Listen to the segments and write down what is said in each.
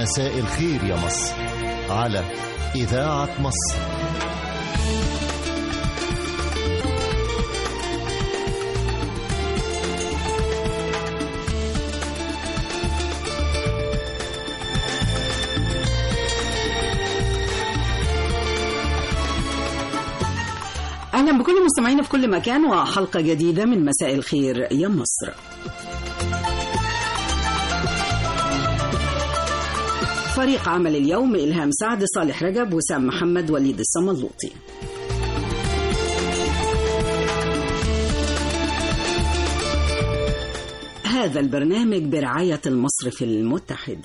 مساء الخير يا مصر على إذاعة مصر أهلا بكل مستمعينا في كل مكان وحلقة جديدة من مساء الخير يا مصر فريق عمل اليوم إلهام سعد صالح رجب وسام محمد وليد الصملوطي هذا البرنامج برعاية المصرف المتحد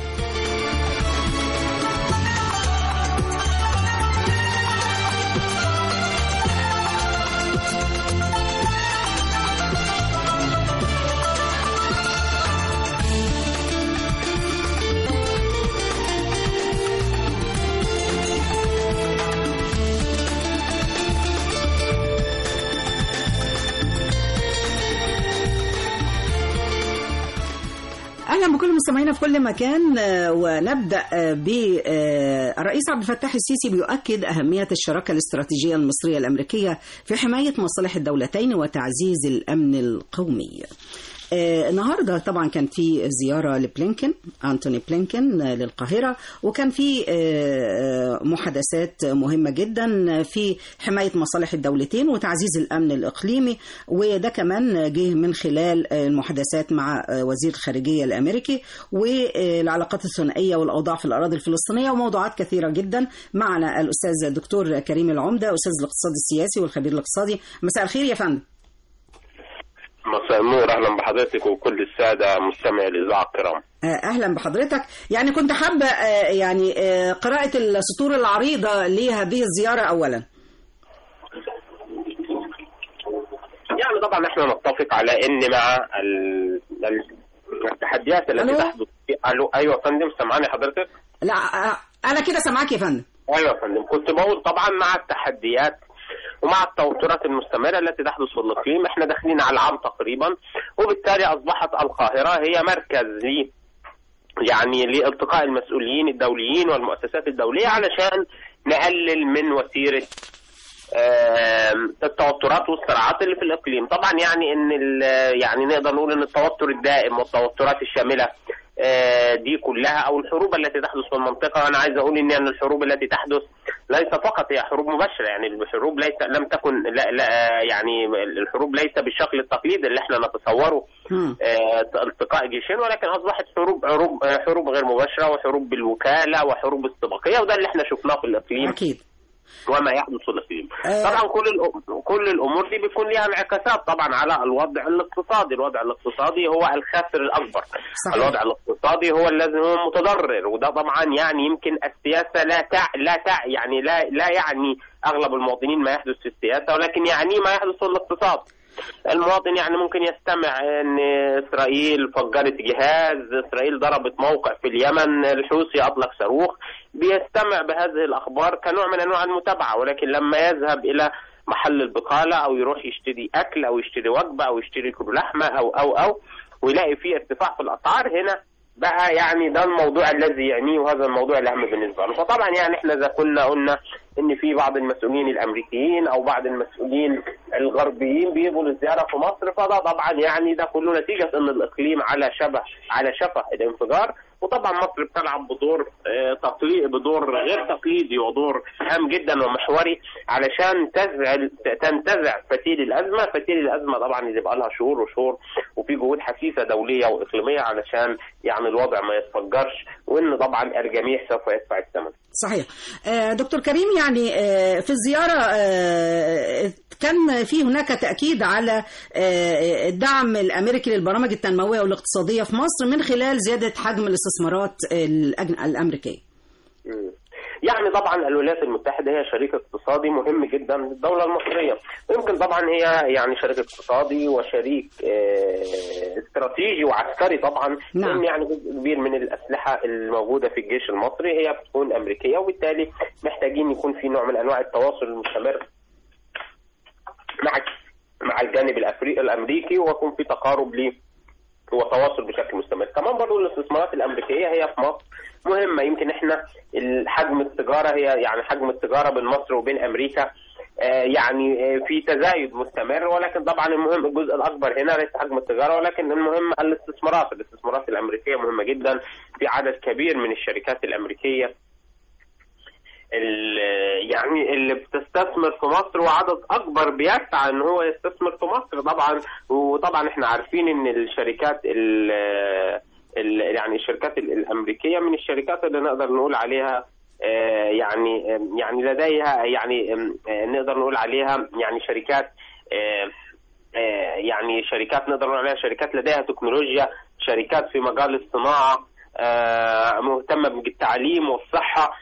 اهلا بكل مستمعينا في كل مكان آه، ونبدا بالرئيس عبد الفتاح السيسي بيؤكد اهميه الشراكه الاستراتيجيه المصريه الامريكيه في حمايه مصالح الدولتين وتعزيز الامن القومي. آه، النهارده طبعا كان في زياره لبلينكن انتوني بلينكن آه، للقاهره وكان في آه، محادثات مهمه جدا في حمايه مصالح الدولتين وتعزيز الامن الاقليمي وده كمان جه من خلال المحادثات مع وزير الخارجيه الامريكي والعلاقات الثنائيه والاوضاع في الاراضي الفلسطينيه وموضوعات كثيره جدا معنا الاستاذ الدكتور كريم العمده استاذ الاقتصاد السياسي والخبير الاقتصادي مساء الخير يا فندم مساء النور اهلا بحضرتك وكل الساده مستمعي الاذاعه الكرام آه، اهلا بحضرتك يعني كنت حابه آه، يعني آه، قراءه السطور العريضه لهذه الزياره اولا يعني طبعا احنا نتفق على ان مع ال- ال- التحديات التي ألو؟ تحدث الو ايوه يا فندم سامعني حضرتك لا آه، انا كده سامعاك يا فندم ايوه يا فندم كنت بقول طبعا مع التحديات ومع التوترات المستمره التي تحدث في الاقليم احنا داخلين على العام تقريبا وبالتالي اصبحت القاهره هي مركز ل يعني لالتقاء المسؤولين الدوليين والمؤسسات الدوليه علشان نقلل من وتيره آم، التوترات والصراعات اللي في الاقليم طبعا يعني ان ال- يعني نقدر نقول ان التوتر الدائم والتوترات الشامله آه، دي كلها او الحروب التي تحدث في المنطقه انا عايز اقول ان يعني الحروب التي تحدث ليس فقط هي حروب مباشره يعني الحروب ليس لم تكن لا لا يعني الحروب ليس بالشكل التقليدي اللي احنا نتصوره مم. آه، التقاء جيشين ولكن اصبحت حروب حروب آه، حروب غير مباشره وحروب بالوكاله وحروب استباقيه وده اللي احنا شفناه في الاقليم اكيد وما يحدث في الاقليم آه. طبعا كل الأم- كل الامور دي بيكون لها انعكاسات طبعا على الوضع الاقتصادي الوضع الاقتصادي هو الخاسر الاكبر صحيح. الوضع الاقتصادي هو الذي هو المتضرر وده طبعا يعني يمكن السياسه لا تع لا تع يعني لا لا يعني اغلب المواطنين ما يحدث في السياسه ولكن يعني ما يحدث في الاقتصاد المواطن يعني ممكن يستمع ان اسرائيل فجرت جهاز اسرائيل ضربت موقع في اليمن الحوثي اطلق صاروخ بيستمع بهذه الاخبار كنوع من انواع المتابعه ولكن لما يذهب الى محل البقاله او يروح يشتري اكل او يشتري وجبه او يشتري كيلو لحمه او او او ويلاقي فيه ارتفاع في الاسعار هنا بقى يعني ده الموضوع الذي يعنيه وهذا الموضوع الاهم بالنسبه له فطبعا يعني احنا اذا كنا قلنا ان في بعض المسؤولين الامريكيين او بعض المسؤولين الغربيين بيجوا للزياره في مصر فده طبعا يعني ده كله نتيجه ان الاقليم على شبه على شفه الانفجار وطبعا مصر بتلعب بدور آه، تقليد بدور غير تقليدي ودور هام جدا ومحوري علشان تزعل تنتزع فتيل الازمه، فتيل الازمه طبعا اللي بقى لها شهور وشهور وفي جهود حثيثه دوليه واقليميه علشان يعني الوضع ما يتفجرش وان طبعا الجميع سوف يدفع الثمن. صحيح آه، دكتور كريم يعني آه، في الزيارة آه، كان في هناك تأكيد على آه، الدعم الأمريكي للبرامج التنموية والاقتصادية في مصر من خلال زيادة حجم الاستثمارات الأجن- الأمريكية مم. يعني طبعا الولايات المتحده هي شريك اقتصادي مهم جدا للدوله المصريه ويمكن طبعا هي يعني شريك اقتصادي وشريك آه، استراتيجي وعسكري طبعا نعم. لان يعني جزء كبير من الاسلحه الموجوده في الجيش المصري هي بتكون امريكيه وبالتالي محتاجين يكون في نوع من انواع التواصل المستمر مع مع الجانب الافريقي الامريكي ويكون في تقارب ل وتواصل بشكل مستمر كمان برضو الاستثمارات الامريكيه هي في مصر مهمه يمكن احنا حجم التجاره هي يعني حجم التجاره بين مصر وبين امريكا آه، يعني آه، في تزايد مستمر ولكن طبعا المهم الجزء الاكبر هنا ليس حجم التجاره ولكن المهم الاستثمارات الاستثمارات الامريكيه مهمه جدا في عدد كبير من الشركات الامريكيه ال- يعني اللي بتستثمر في مصر وعدد اكبر بيسعى ان هو يستثمر في مصر طبعا وطبعا احنا عارفين ان الشركات ال ال يعني الشركات ال- الامريكيه من الشركات اللي نقدر نقول عليها آه، يعني يعني لديها يعني آه، نقدر نقول عليها يعني شركات آه، آه، يعني شركات نقدر نقول عليها شركات لديها تكنولوجيا شركات في مجال الصناعه آه، مهتمه بالتعليم والصحه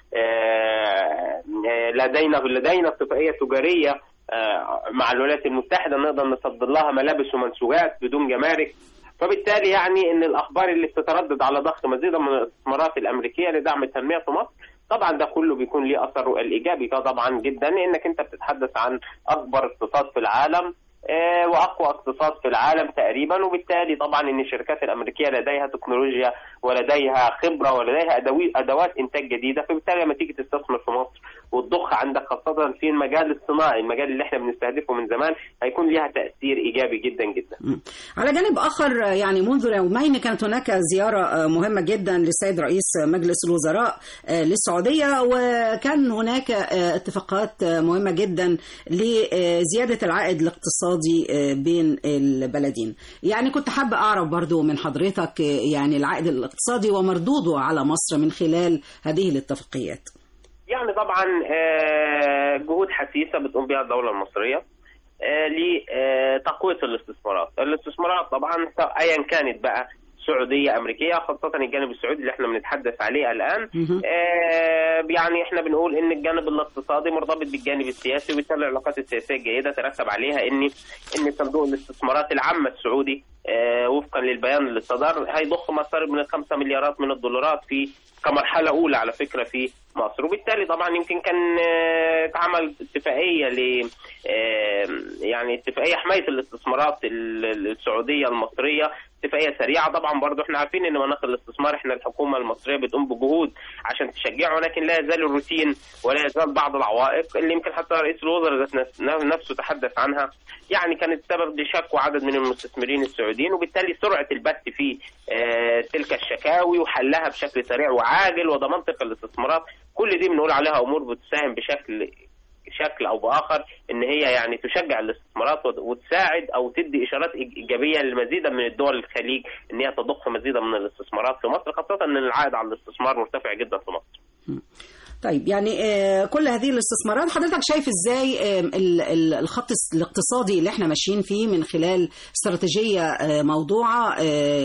آه، آه، لدينا لدينا اتفاقيه تجاريه آه، مع الولايات المتحده نقدر نصدر لها ملابس ومنسوجات بدون جمارك فبالتالي يعني ان الاخبار اللي بتتردد على ضخ مزيدا من الاستثمارات الامريكيه لدعم التنميه في مصر طبعا ده كله بيكون ليه اثره الايجابي طبعا جدا لانك انت بتتحدث عن اكبر اقتصاد في العالم آه، واقوى اقتصاد في العالم تقريبا وبالتالي طبعا ان الشركات الامريكيه لديها تكنولوجيا ولديها خبره ولديها أدوي ادوات انتاج جديده فبالتالي لما تيجي تستثمر في مصر وتضخ عندك خاصه في المجال الصناعي المجال اللي احنا بنستهدفه من زمان هيكون ليها تاثير ايجابي جدا جدا مم. على جانب آخر آه، يعني منذ يومين كانت هناك زيارة آه، مهمة جدا للسيد رئيس مجلس الوزراء آه، للسعودية وكان هناك آه، اتفاقات آه، مهمة جدا لزيادة العائد الاقتصادي آه، بين البلدين يعني كنت حابة أعرف برضو من حضرتك آه، يعني العائد الاقتصادي ومردوده على مصر من خلال هذه الاتفاقيات يعني طبعا آه، جهود حثيثه بتقوم بها الدوله المصريه آه، لتقويه الاستثمارات، الاستثمارات طبعا سواء ايا كانت بقى سعوديه امريكيه خاصه الجانب السعودي اللي احنا بنتحدث عليه الان مهم. آه، يعني احنا بنقول ان الجانب الاقتصادي مرتبط بالجانب السياسي وبالتالي العلاقات السياسيه الجيده ترتب عليها ان ان صندوق الاستثمارات العامه السعودي آه، وفقا للبيان اللي صدر هيضخ ما يقترب من الخمسة مليارات من الدولارات في كمرحله اولى على فكره في مصر وبالتالي طبعا يمكن كان آه، اتعمل اتفاقيه ل آه، يعني اتفاقيه حمايه الاستثمارات ال- السعوديه المصريه اتفاقيه سريعه طبعا برضو احنا عارفين ان مناخ الاستثمار احنا الحكومه المصريه بتقوم بجهود عشان تشجعه ولكن لا يزال الروتين ولا يزال بعض العوائق اللي يمكن حتى رئيس الوزراء ذات نفس- نفسه تحدث عنها يعني كانت سبب لشكوى عدد من المستثمرين السعوديين وبالتالي سرعه البث في آه، تلك الشكاوي وحلها بشكل سريع وعاجل وضمان ثقه الاستثمارات كل دي بنقول عليها امور بتساهم بشكل شكل او باخر ان هي يعني تشجع الاستثمارات وت- وتساعد او تدي اشارات إيج- ايجابيه لمزيدا من الدول الخليج ان هي تضخ مزيدا من الاستثمارات في مصر خاصه ان العائد على الاستثمار مرتفع جدا في مصر. طيب يعني آه، كل هذه الاستثمارات حضرتك شايف ازاي آه، ال- ال- الخط الاقتصادي اللي احنا ماشيين فيه من خلال استراتيجية آه، موضوعة آه،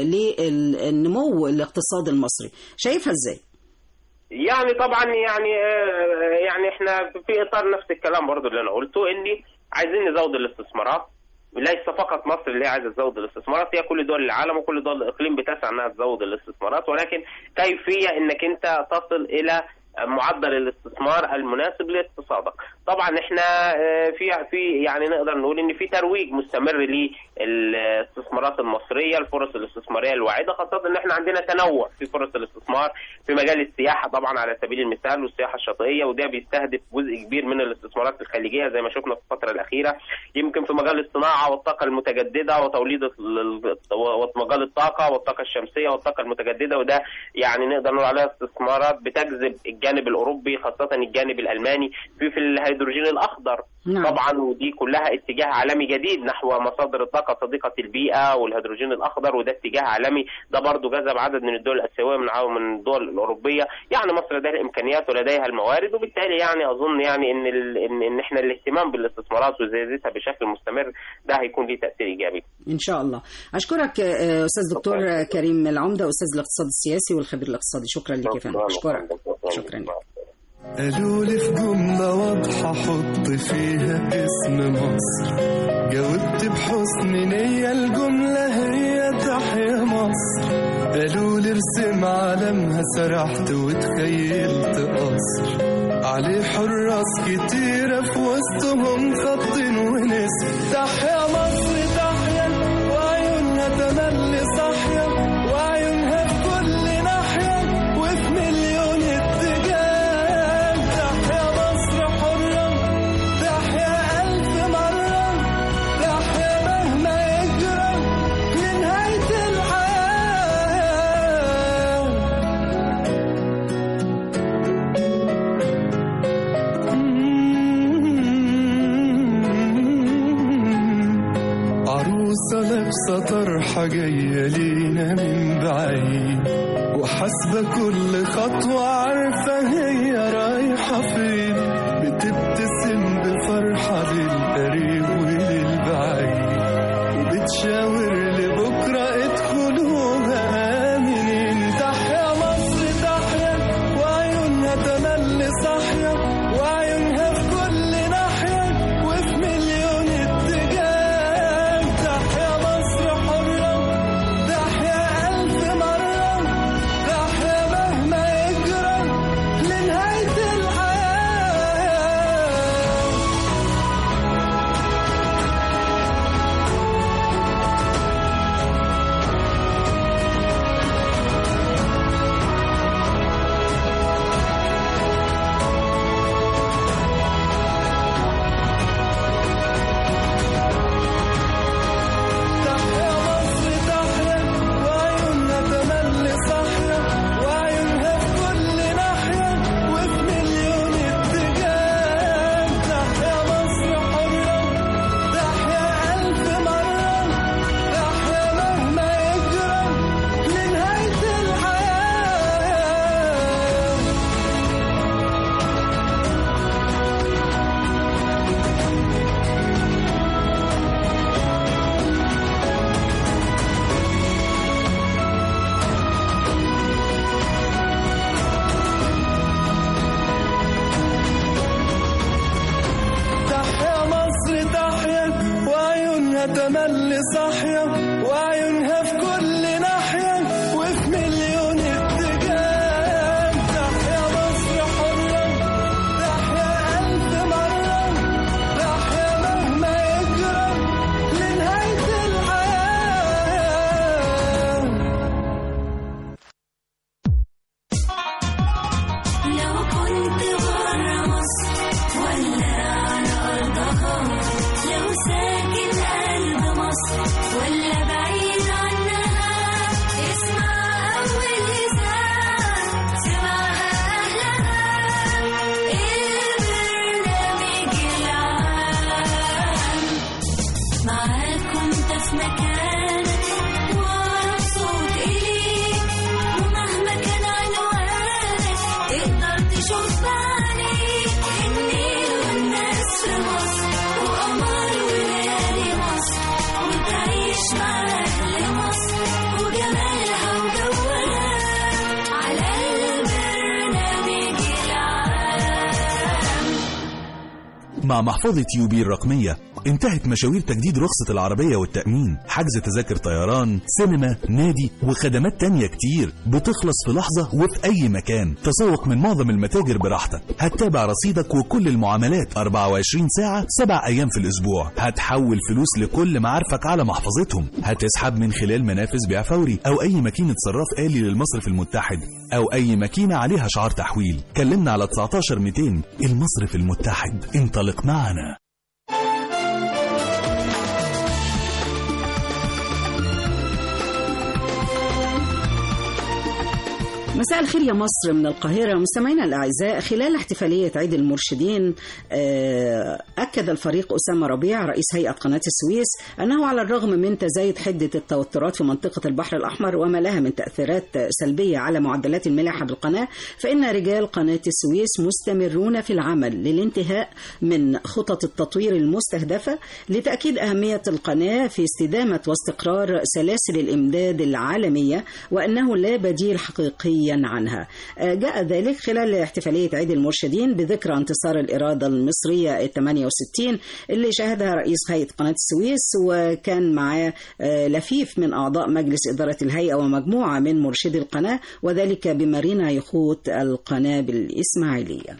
للنمو الاقتصادي المصري شايفها ازاي؟ يعني طبعا يعني آه، يعني احنا في اطار نفس الكلام برضو اللي انا قلته اني عايزين نزود الاستثمارات ليس فقط مصر اللي هي عايزه تزود الاستثمارات هي كل دول العالم وكل دول الاقليم بتسعى انها تزود الاستثمارات ولكن كيفيه انك انت تصل الى معدل الاستثمار المناسب لاقتصادك. طبعا احنا آه، في في يعني نقدر نقول ان في ترويج مستمر للاستثمارات المصريه، الفرص الاستثماريه الواعده خاصه ان احنا عندنا تنوع في فرص الاستثمار في مجال السياحه طبعا على سبيل المثال والسياحه الشاطئيه وده بيستهدف جزء كبير من الاستثمارات الخليجيه زي ما شفنا في الفتره الاخيره يمكن في مجال الصناعه والطاقه المتجدده وتوليد ال- ال- ومجال الطاقه والطاقه الشمسيه والطاقه المتجدده وده يعني نقدر نقول عليها استثمارات بتجذب الجانب الاوروبي خاصه الجانب الالماني في في الهيدروجين الاخضر نعم. طبعا ودي كلها اتجاه عالمي جديد نحو مصادر الطاقه صديقه البيئه والهيدروجين الاخضر وده اتجاه عالمي ده برضو جذب عدد من الدول الاسيويه من عو- من الدول الاوروبيه يعني مصر لديها الامكانيات ولديها الموارد وبالتالي يعني اظن يعني ان ال... ان ان احنا الاهتمام بالاستثمارات وزيادتها بشكل مستمر ده هيكون ليه تاثير ايجابي ان شاء الله اشكرك آه، استاذ دكتور شكراً. كريم العمده استاذ الاقتصاد السياسي والخبير الاقتصادي شكرا لك يا فندم اشكرك شكرا لك قالوا لي في جملة واضحة حط فيها اسم مصر جاوبت بحسن نية الجملة هي تحيا مصر قالوا لي ارسم علمها سرحت وتخيلت قصر عليه حراس كتيرة في وسطهم خط ونسر تحيا مصر تحيا وعيونها تملي صاحية فرصة لابسة طرحة جاية لينا من بعيد وحاسبة كل خطوة عارفة هي رايحة فين بتبتسم بفرحة للقريب وللبعيد وبتشاور لبكرة ادخلوها آمنين تحيا مصر تحيا وعيونها تملي صاحية وعيونها في كل ناحية وفي مليون اتجاه تحيا مصر حرة تحيا ألف مرة تحيا مهما يجرى لنهاية الحياة تحيا مصر تحيا وعيونها تملي صاحية وعيونها في كل ناحية وفي مليون اتجاه تحيا مصر حرة تحيا ألف مرة تحيا مهما يجرى لنهاية الحياة تحيا مصر تحيا وعيونها تملي صاحية وعيونها في كل ناحية وفي مليون اتجاه تحيا مصر حرة تحيا ألف مرة تحيا مهما يجرى لنهاية الحياة لو كنت برا مصر ولا على أرضها لو ساكن قلب مصر ولا بعيد عنها اسمع أول إذاعة سمعها أهلها البرنامج العام معاك وانت في مكانك وأقرب صوت إليك ومهما كان عنوانك تقدر تشوف بعينيك النيل والناس في مصر وقمر وليالي مصر وتعيش مع أهل مصر وجمالها وجوها على البرنامج العام مع محفظة يوبي الرقمية انتهت مشاوير تجديد رخصة العربية والتأمين حجز تذاكر طيران سينما نادي وخدمات تانية كتير بتخلص في لحظة وفي أي مكان تسوق من معظم المتاجر براحتك هتتابع رصيدك وكل المعاملات 24 ساعة 7 أيام في الأسبوع هتحول فلوس لكل معارفك على محفظتهم هتسحب من خلال منافذ بيع فوري أو أي ماكينة صراف آلي للمصرف المتحد أو أي ماكينة عليها شعار تحويل كلمنا على 19 200 المصرف المتحد انطلق معنا مساء الخير يا مصر من القاهرة مستمعينا الأعزاء خلال احتفالية عيد المرشدين آه، أكد الفريق أسامة ربيع رئيس هيئة قناة السويس أنه على الرغم من تزايد حدة التوترات في منطقة البحر الأحمر وما لها من تأثيرات سلبية على معدلات الملاحة بالقناة فإن رجال قناة السويس مستمرون في العمل للانتهاء من خطط التطوير المستهدفة لتأكيد أهمية القناة في استدامة واستقرار سلاسل الإمداد العالمية وأنه لا بديل حقيقيا عنها آه، جاء ذلك خلال احتفالية عيد المرشدين بذكرى انتصار الإرادة المصرية ال 68 اللي شهدها رئيس هيئة قناة السويس وكان معاه آه، لفيف من أعضاء مجلس إدارة الهيئة ومجموعة من مرشدي القناة وذلك بمارينا يخوت القناة بالإسماعيلية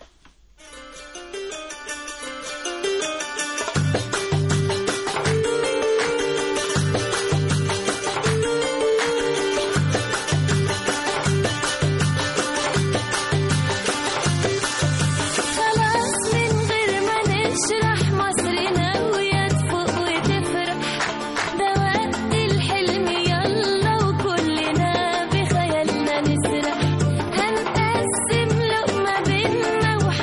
خلاص من غير ما نشرح مصر ناوية تفوق وتفرح ده وقت الحلم يلا وكلنا بخيالنا نسرح هنقسم لقمة بينا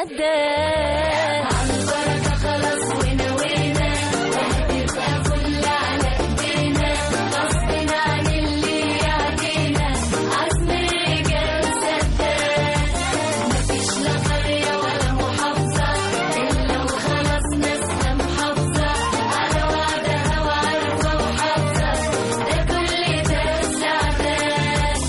سداد عالبركة خلاص ونوينا وهتبقى فل على ايدينا غصب عن اللي يعدينا عزم الرجال سداد مفيش لا قرية ولا محافظة إلا وخلاص ناسها محافظة على وعدها وعارفة وحافظة ده كل ده سعداد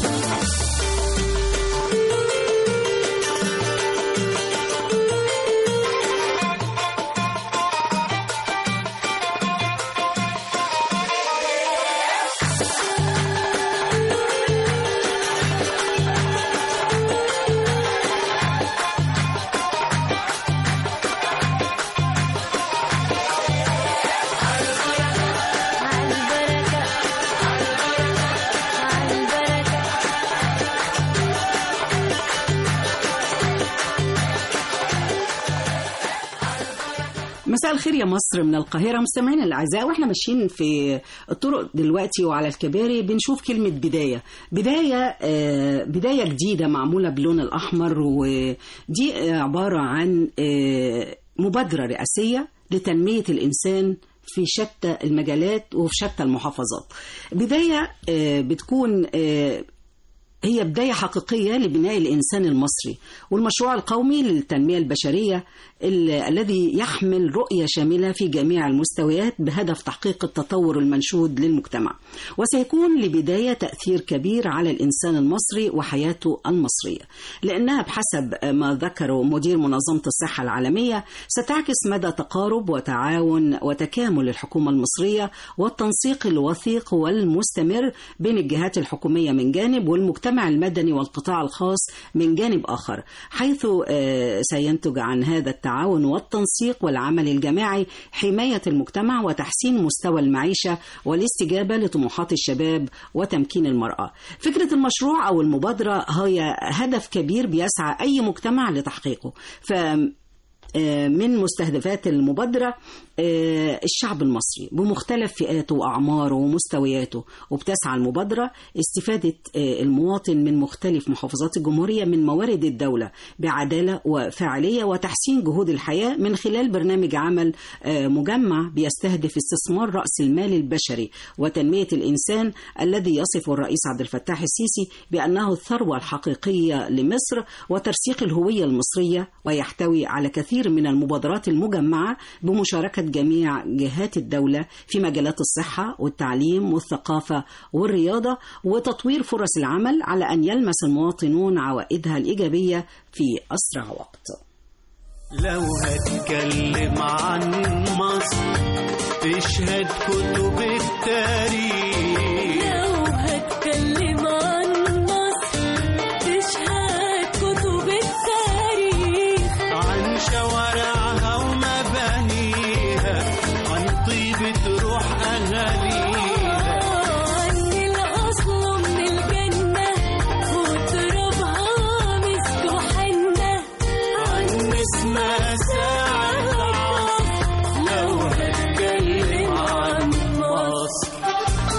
عالبركة عالبركة مساء الخير يا مصر من القاهرة مستمعينا الأعزاء واحنا ماشيين في الطرق دلوقتي وعلى الكباري بنشوف كلمة بداية بداية آه، بداية جديدة معمولة باللون الأحمر ودي آه، عبارة عن آه، مبادرة رئاسية لتنمية الإنسان في شتى المجالات وفي شتى المحافظات بداية آه، بتكون آه، هي بداية حقيقية لبناء الإنسان المصري والمشروع القومي للتنمية البشرية ال- الذي يحمل رؤية شاملة في جميع المستويات بهدف تحقيق التطور المنشود للمجتمع وسيكون لبداية تأثير كبير على الإنسان المصري وحياته المصرية لأنها بحسب ما ذكره مدير منظمة الصحة العالمية ستعكس مدى تقارب وتعاون وتكامل الحكومة المصرية والتنسيق الوثيق والمستمر بين الجهات الحكومية من جانب والمجتمع المدني والقطاع الخاص من جانب آخر حيث آه، سينتج عن هذا التعاون والتنسيق والعمل الجماعي حماية المجتمع وتحسين مستوى المعيشة والاستجابة لطموحات الشباب وتمكين المرأة فكرة المشروع أو المبادرة هي هدف كبير بيسعى أي مجتمع لتحقيقه ف آه، من مستهدفات المبادرة آه، الشعب المصري بمختلف فئاته وأعماره ومستوياته وبتسعى المبادرة استفادة آه، المواطن من مختلف محافظات الجمهورية من موارد الدولة بعدالة وفاعلية وتحسين جهود الحياة من خلال برنامج عمل آه، مجمع بيستهدف استثمار رأس المال البشري وتنمية الإنسان الذي يصف الرئيس عبد الفتاح السيسي بأنه الثروة الحقيقية لمصر وترسيخ الهوية المصرية ويحتوي على كثير من المبادرات المجمعة بمشاركة جميع جهات الدولة في مجالات الصحة والتعليم والثقافة والرياضة وتطوير فرص العمل على أن يلمس المواطنون عوائدها الإيجابية في أسرع وقت لو هتكلم عن مصر تشهد كتب التاريخ لو هتكلم عن مصر تشهد كتب التاريخ عن شوارعها ومبانيها عن طيبة روح أهاليها عن الأصل من الجنة وترابها مسك وحنة عن نسمة ساعة لو هتكلم عن مصر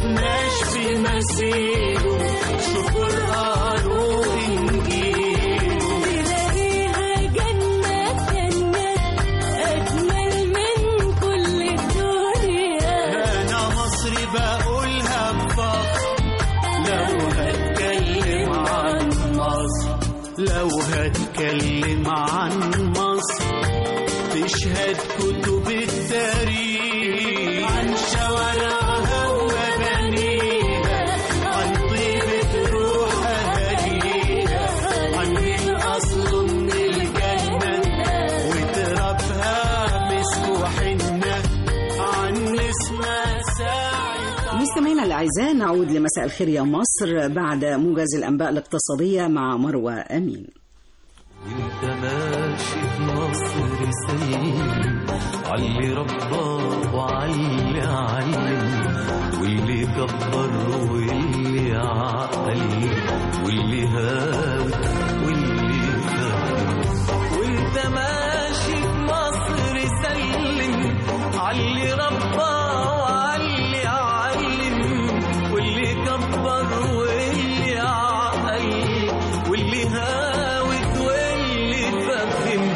مشناش في مسيره شوف قرآنه وإنجيله تلاقيها جنة جنة أجمل من كل الدنيا أنا مصري بقولها بفخر لو هتكلم عن مصر لو هتكلم عن مصر تشهد كتب التاريخ عن شوارعها ومبانيها عن طيبة روح أهاليها عن الأصل من الجنة وترابها مسك وحنة عن نسمة ساعة مستمعينا الاعزاء نعود لمساء الخير يا مصر بعد موجز الانباء الاقتصاديه مع مروه امين وانت ماشي في مصر سليم علي رباه وعلي علم واللي كبر واللي عقل واللي هاوي واللي فهم وانت ماشي في مصر سلم علي رباه وعلي علم واللي كبر واللي عقل واللي هاوت واللي فهم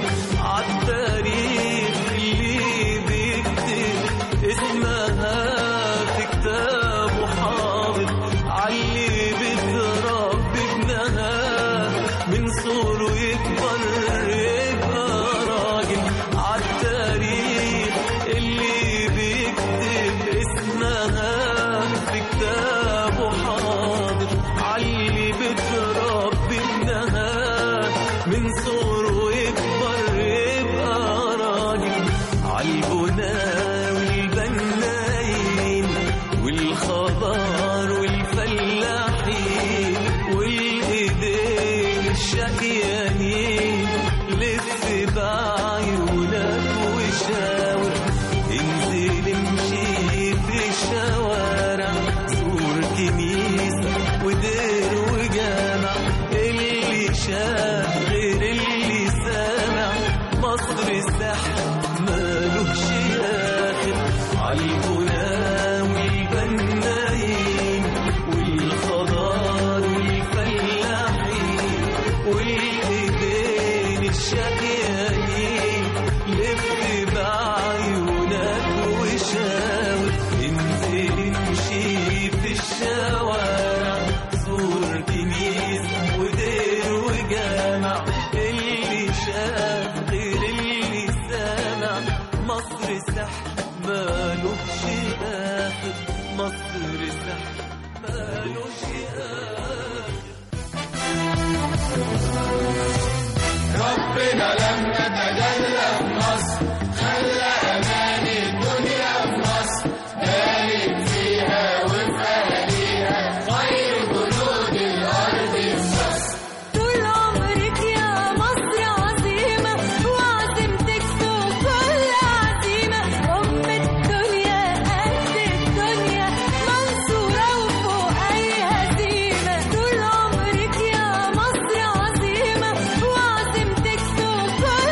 عالتاريخ اللي بيكتب اسمها في كتابه حاضر علي بتربي ابنها من صغره يكبر يبقى راجل عالتاريخ اللي بيكتب اسمها في كتابه حاضر علي بتربي ابنها من صغره يكبر يبقى راجل عالبنا والبنايين والخضار والفلاحين والايدين الشقيانين لف بعيونك وشاور انزل امشي في الشوارع زور كنيسة ودير وجامع اللي شاف غير اللي سامع مصر سحر مالوش آخر عالبنا والبنايين والخضار والفلاحين والايدين الشقيانين لف بعيونك وشاور انزل امشي في الشوارع زور كنيسة ودير وجامع اللي شاف غير اللي سامع مصر سحر مالوش آخر مصر سحر مالوش آخر ربنا لما تجلى في مصر خلى امان الدنيا في مصر بارك فيها وفي اهاليها خير جنود الارض في مصر طول عمرك يا مصر عظيمة وعزيمتك فوق كل عزيمة أم الدنيا قد الدنيا منصورة وفوق أي هزيمة طول عمرك يا مصر عظيمة وعزيمتك فوق كل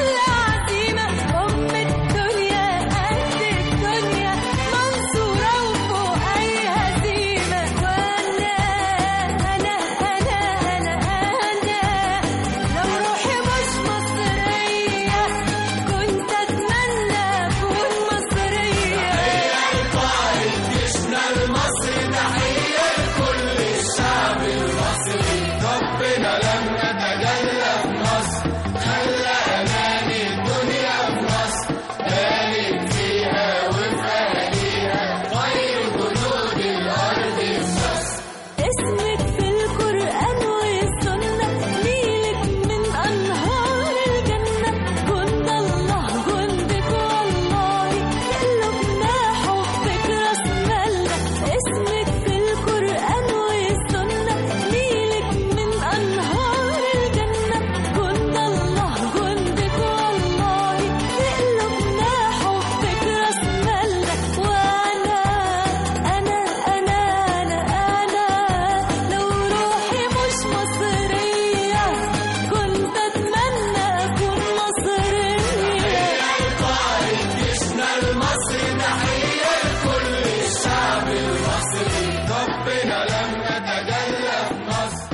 ربنا لما تجلى في مصر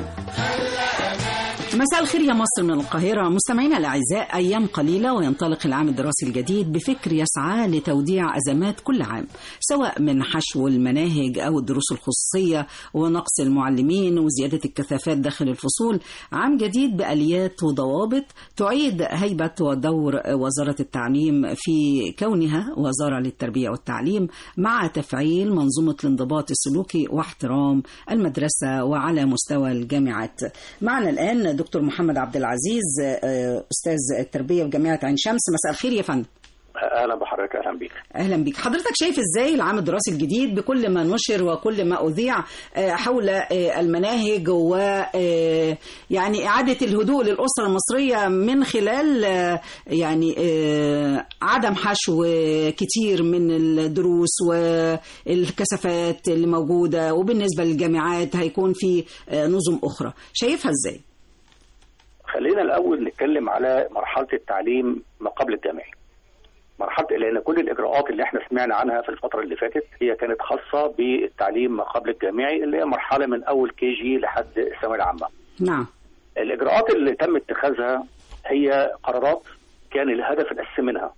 مساء الخير يا مصر من القاهرة مستمعينا الأعزاء أيام قليلة وينطلق العام الدراسي الجديد بفكر يسعى لتوديع أزمات كل عام سواء من حشو المناهج أو الدروس الخصوصية ونقص المعلمين وزيادة الكثافات داخل الفصول عام جديد بآليات وضوابط تعيد هيبة ودور وزارة التعليم في كونها وزارة للتربية والتعليم مع تفعيل منظومة الانضباط السلوكي واحترام المدرسة وعلى مستوى الجامعات معنا الآن دكتور محمد عبد العزيز آه، أستاذ التربية بجامعة عين شمس مساء الخير يا فندم اهلا بحضرتك اهلا بيك اهلا بيك حضرتك شايف ازاي العام الدراسي الجديد بكل ما نشر وكل ما اذيع آه، حول آه، المناهج و آه، يعني اعاده الهدوء للاسره المصريه من خلال آه، يعني آه، عدم حشو كتير من الدروس والكثافات اللي موجوده وبالنسبه للجامعات هيكون في آه، نظم اخرى شايفها ازاي خلينا الاول نتكلم على مرحله التعليم ما قبل الجامعي مرحله لان كل الاجراءات اللي احنا سمعنا عنها في الفتره اللي فاتت هي كانت خاصه بالتعليم ما قبل الجامعي اللي هي مرحله من اول كي جي لحد الثانويه العامه نعم الاجراءات اللي تم اتخاذها هي قرارات كان الهدف الاساسي منها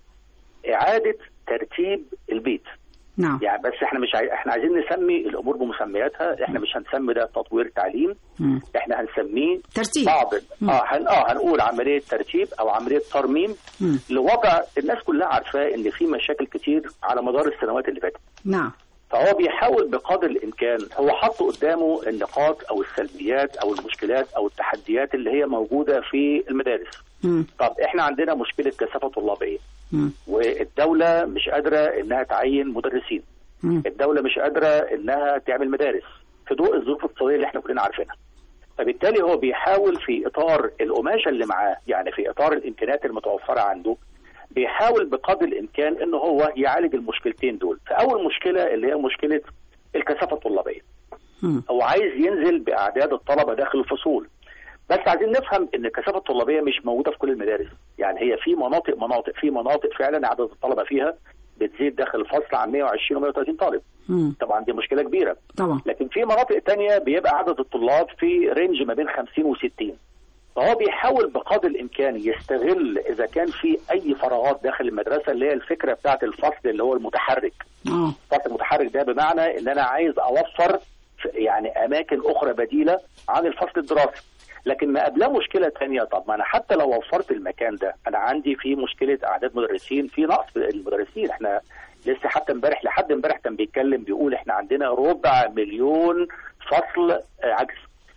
اعاده ترتيب البيت نعم يعني بس احنا مش عاي... احنا عايزين نسمي الامور بمسمياتها احنا مش هنسمي ده تطوير تعليم مم. احنا هنسميه ترتيب بعض مم. اه هن... اه هنقول عمليه ترتيب او عمليه ترميم مم. لوضع الناس كلها عارفاه ان في مشاكل كتير على مدار السنوات اللي فاتت نعم فهو بيحاول بقدر الامكان هو حط قدامه النقاط او السلبيات او المشكلات او التحديات اللي هي موجوده في المدارس مم. طب احنا عندنا مشكله كثافه طلابيه مم. والدوله مش قادره انها تعين مدرسين مم. الدوله مش قادره انها تعمل مدارس في ضوء الظروف الاقتصاديه اللي احنا كلنا عارفينها فبالتالي هو بيحاول في اطار القماشه اللي معاه يعني في اطار الامكانيات المتوفره عنده بيحاول بقدر الامكان ان هو يعالج المشكلتين دول فاول مشكله اللي هي مشكله الكثافه الطلابيه مم. هو عايز ينزل باعداد الطلبه داخل الفصول بس عايزين نفهم ان الكثافه الطلابيه مش موجوده في كل المدارس يعني هي في مناطق مناطق في مناطق فعلا عدد الطلبه فيها بتزيد داخل الفصل عن 120 و 130 طالب مم. طبعا دي مشكله كبيره طبعا لكن في مناطق تانية بيبقى عدد الطلاب في رينج ما بين 50 و60 فهو بيحاول بقدر الامكان يستغل اذا كان في اي فراغات داخل المدرسه اللي هي الفكره بتاعت الفصل اللي هو المتحرك اه الفصل المتحرك ده بمعنى ان انا عايز اوفر في- يعني اماكن اخرى بديله عن الفصل الدراسي لكن ما قبلها مشكله تانية طب ما انا حتى لو وفرت المكان ده انا عندي في مشكله اعداد مدرسين في نقص في المدرسين احنا لسه حتى امبارح لحد امبارح كان بيتكلم بيقول احنا عندنا ربع مليون فصل آه، عجز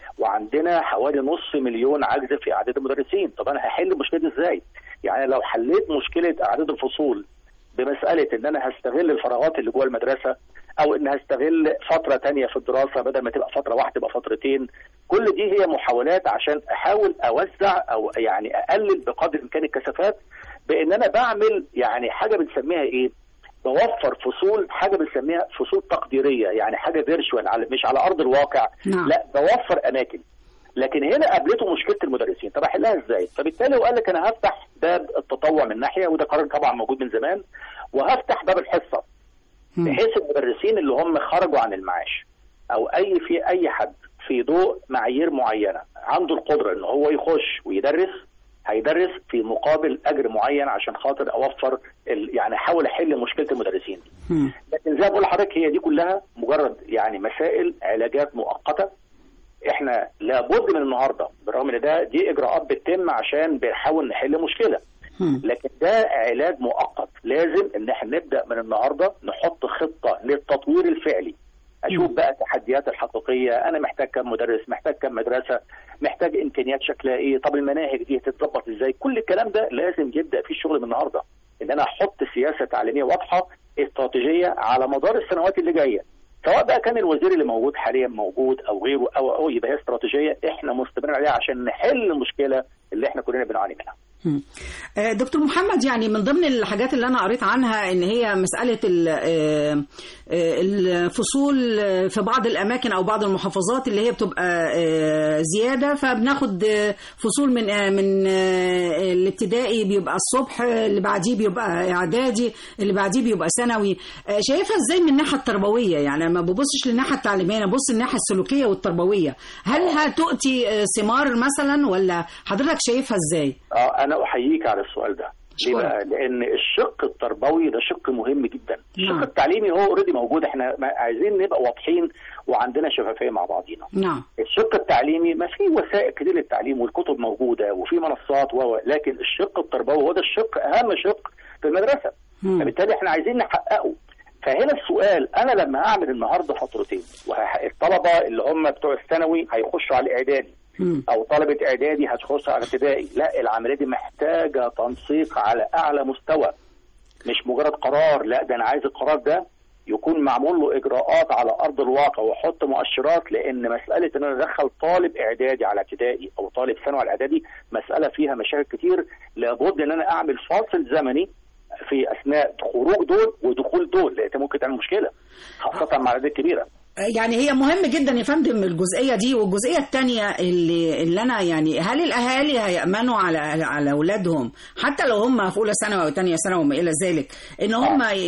وعندنا حوالي نص مليون عجز في اعداد المدرسين طب انا هحل المشكله دي ازاي يعني لو حليت مشكله اعداد الفصول بمساله ان انا هستغل الفراغات اللي جوه المدرسه او ان هستغل فتره تانية في الدراسه بدل ما تبقى فتره واحده تبقى فترتين كل دي هي محاولات عشان احاول اوزع او يعني اقلل بقدر الامكان الكثافات بان انا بعمل يعني حاجه بنسميها ايه بوفر فصول حاجه بنسميها فصول تقديريه يعني حاجه فيرشوال على مش على ارض الواقع نعم. لا بوفر اماكن لكن هنا قابلته مشكله المدرسين طب احلها ازاي فبالتالي هو قال لك انا هفتح باب التطوع من ناحيه وده قرار طبعا موجود من زمان وهفتح باب الحصه مم. بحيث المدرسين اللي هم خرجوا عن المعاش او اي في اي حد في ضوء معايير معينه عنده القدره ان هو يخش ويدرس هيدرس في مقابل اجر معين عشان خاطر اوفر ال- يعني احاول احل مشكله المدرسين دي. مم. لكن زي ما بقول لحضرتك هي دي كلها مجرد يعني مسائل علاجات مؤقته احنا لابد من النهارده بالرغم ان ده دي اجراءات بتتم عشان بنحاول نحل مشكله مم. لكن ده علاج مؤقت لازم ان احنا نبدا من النهارده نحط خطه للتطوير الفعلي اشوف بقى التحديات الحقيقيه انا محتاج كم مدرس محتاج كم مدرسه محتاج امكانيات شكلها ايه طب المناهج دي هتتظبط ازاي كل الكلام ده لازم يبدا فيه الشغل من النهارده ان انا احط سياسه تعليميه واضحه استراتيجيه على مدار السنوات اللي جايه سواء بقى كان الوزير اللي موجود حاليا موجود او غيره او او يبقى هي استراتيجيه احنا مستمرين عليها عشان نحل المشكله اللي احنا كلنا بنعاني منها مم. آه، دكتور محمد يعني من ضمن الحاجات اللي انا قريت عنها ان هي مساله ال- آه، آه، الفصول آه، في بعض الاماكن او بعض المحافظات اللي هي بتبقى آه، زياده فبناخد آه، فصول من آه، من آه، الابتدائي بيبقى الصبح آه، اللي بعديه بيبقى اعدادي اللي بعديه بيبقى ثانوي آه، شايفها ازاي من الناحيه التربويه يعني ما ببصش للناحيه التعليميه انا ببص للناحيه السلوكيه والتربويه هل هتؤتي آه، ثمار مثلا ولا حضرتك شايفها ازاي؟ اه انا احييك على السؤال ده ليه شكراً. بقى؟ لان الشق التربوي ده شق مهم جدا الشق نعم. التعليمي هو اوريدي موجود احنا ما- عايزين نبقى واضحين وعندنا شفافيه مع بعضينا نعم الشق التعليمي ما في وسائل كتير للتعليم والكتب موجوده وفي منصات و لكن الشق التربوي هو ده الشق اهم شق في المدرسه مم. فبالتالي احنا عايزين نحققه فهنا السؤال انا لما اعمل النهارده فترتين والطلبه اللي هم بتوع الثانوي هيخشوا على الاعدادي مم. او طلبه اعدادي هتخش على ابتدائي لا العمليه دي محتاجه تنسيق على اعلى مستوى مش مجرد قرار لا ده انا عايز القرار ده يكون معمول له اجراءات على ارض الواقع واحط مؤشرات لان مساله ان انا ادخل طالب اعدادي على ابتدائي او طالب ثانوي على اعدادي مساله فيها مشاكل كتير لابد ان انا اعمل فاصل زمني في اثناء خروج دول ودخول دول لان ممكن تعمل مشكله خاصه مع الاعداد الكبيره يعني هي مهم جدا يا فندم الجزئيه دي والجزئيه الثانيه اللي اللي انا يعني هل الاهالي هيامنوا على على اولادهم حتى لو هم في اولى ثانوي او ثانيه ثانوي وما الى ذلك ان هم ي-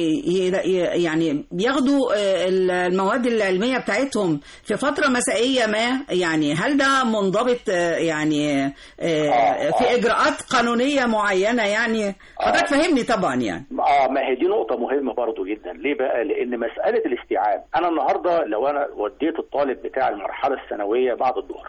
ي- يعني بياخدوا آه، المواد العلميه بتاعتهم في فتره مسائيه ما يعني هل ده منضبط آه، يعني آه، في اجراءات قانونيه معينه يعني حضرتك فهمني طبعا يعني اه ما هي دي نقطة مهمة برضو جدا، ليه بقى؟ لأن مسألة الاستيعاب، أنا النهاردة لو أنا وديت الطالب بتاع المرحلة الثانوية بعد الظهر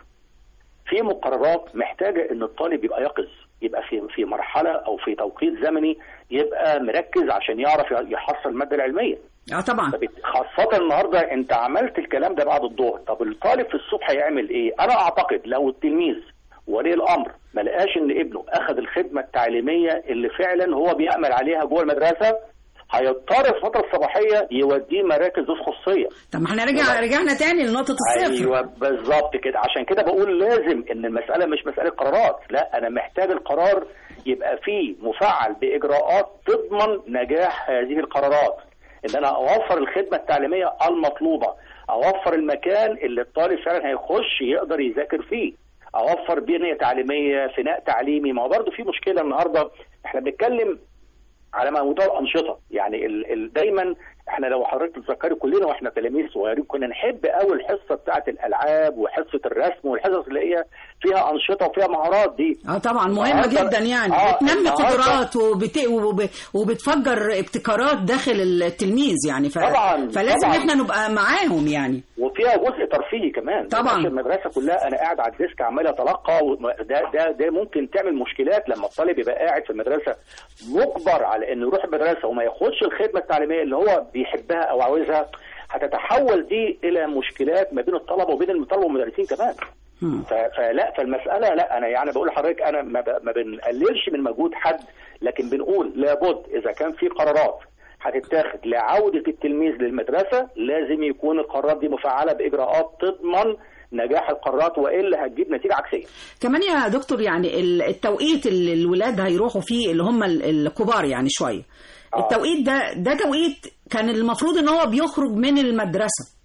في مقررات محتاجة إن الطالب يبقى يقظ، يبقى في في مرحلة أو في توقيت زمني يبقى مركز عشان يعرف يحصل المادة العلمية. اه طبعا فبت- خاصة النهارده انت عملت الكلام ده بعد الظهر، طب الطالب في الصبح هيعمل ايه؟ انا اعتقد لو التلميذ ولي الامر ما لقاش ان ابنه اخذ الخدمة التعليميه اللي فعلا هو بيعمل عليها جوه المدرسة هيضطر في الفترة الصباحية يوديه مراكز ذو خصوصية. طب ما احنا رجع رجعنا تاني لنقطه الصفر ايوه بالظبط كده عشان كده بقول لازم ان المساله مش مساله قرارات لا انا محتاج القرار يبقى فيه مفعل باجراءات تضمن نجاح هذه القرارات ان انا اوفر الخدمه التعليميه المطلوبه اوفر المكان اللي الطالب فعلا هيخش يقدر يذاكر فيه اوفر بنيه تعليميه فناء تعليمي ما هو برضه في مشكله النهارده احنا بنتكلم على موضوع الانشطه يعني ال ال دايما احنا لو حضرتك تتذكري كلنا واحنا تلاميذ صغيرين كنا نحب قوي الحصه بتاعه الالعاب وحصه الرسم والحصص اللي هي فيها انشطه وفيها مهارات دي اه طبعا مهمه النهاردة- جدا يعني آه، بتنمي النهاردة- قدرات وبت... وب... وبتفجر ابتكارات داخل التلميذ يعني ف... طبعاً، فلازم طبعاً. احنا نبقى معاهم يعني وفيها جزء ترفيهي كمان طبعاً. مش المدرسه كلها انا قاعد على الديسك عمال اتلقى وم- ده ده ده ممكن تعمل مشكلات لما الطالب يبقى قاعد في المدرسه مجبر على انه يروح المدرسه وما ياخدش الخدمه التعليميه اللي هو بيحبها او عاوزها هتتحول دي الى مشكلات ما بين الطلبه وبين الطلبه والمدرسين كمان مم. ف- فلا فالمساله لا انا يعني بقول لحضرتك انا ما, ب- ما بنقللش من مجهود حد لكن بنقول لابد اذا كان في قرارات هتتاخد لعوده التلميذ للمدرسه لازم يكون القرارات دي مفعله باجراءات تضمن نجاح القرارات والا هتجيب نتيجه عكسيه. كمان يا دكتور يعني ال- التوقيت اللي الولاد هيروحوا فيه اللي هم ال- الكبار يعني شويه آه. التوقيت ده ده توقيت كان المفروض ان هو بيخرج من المدرسه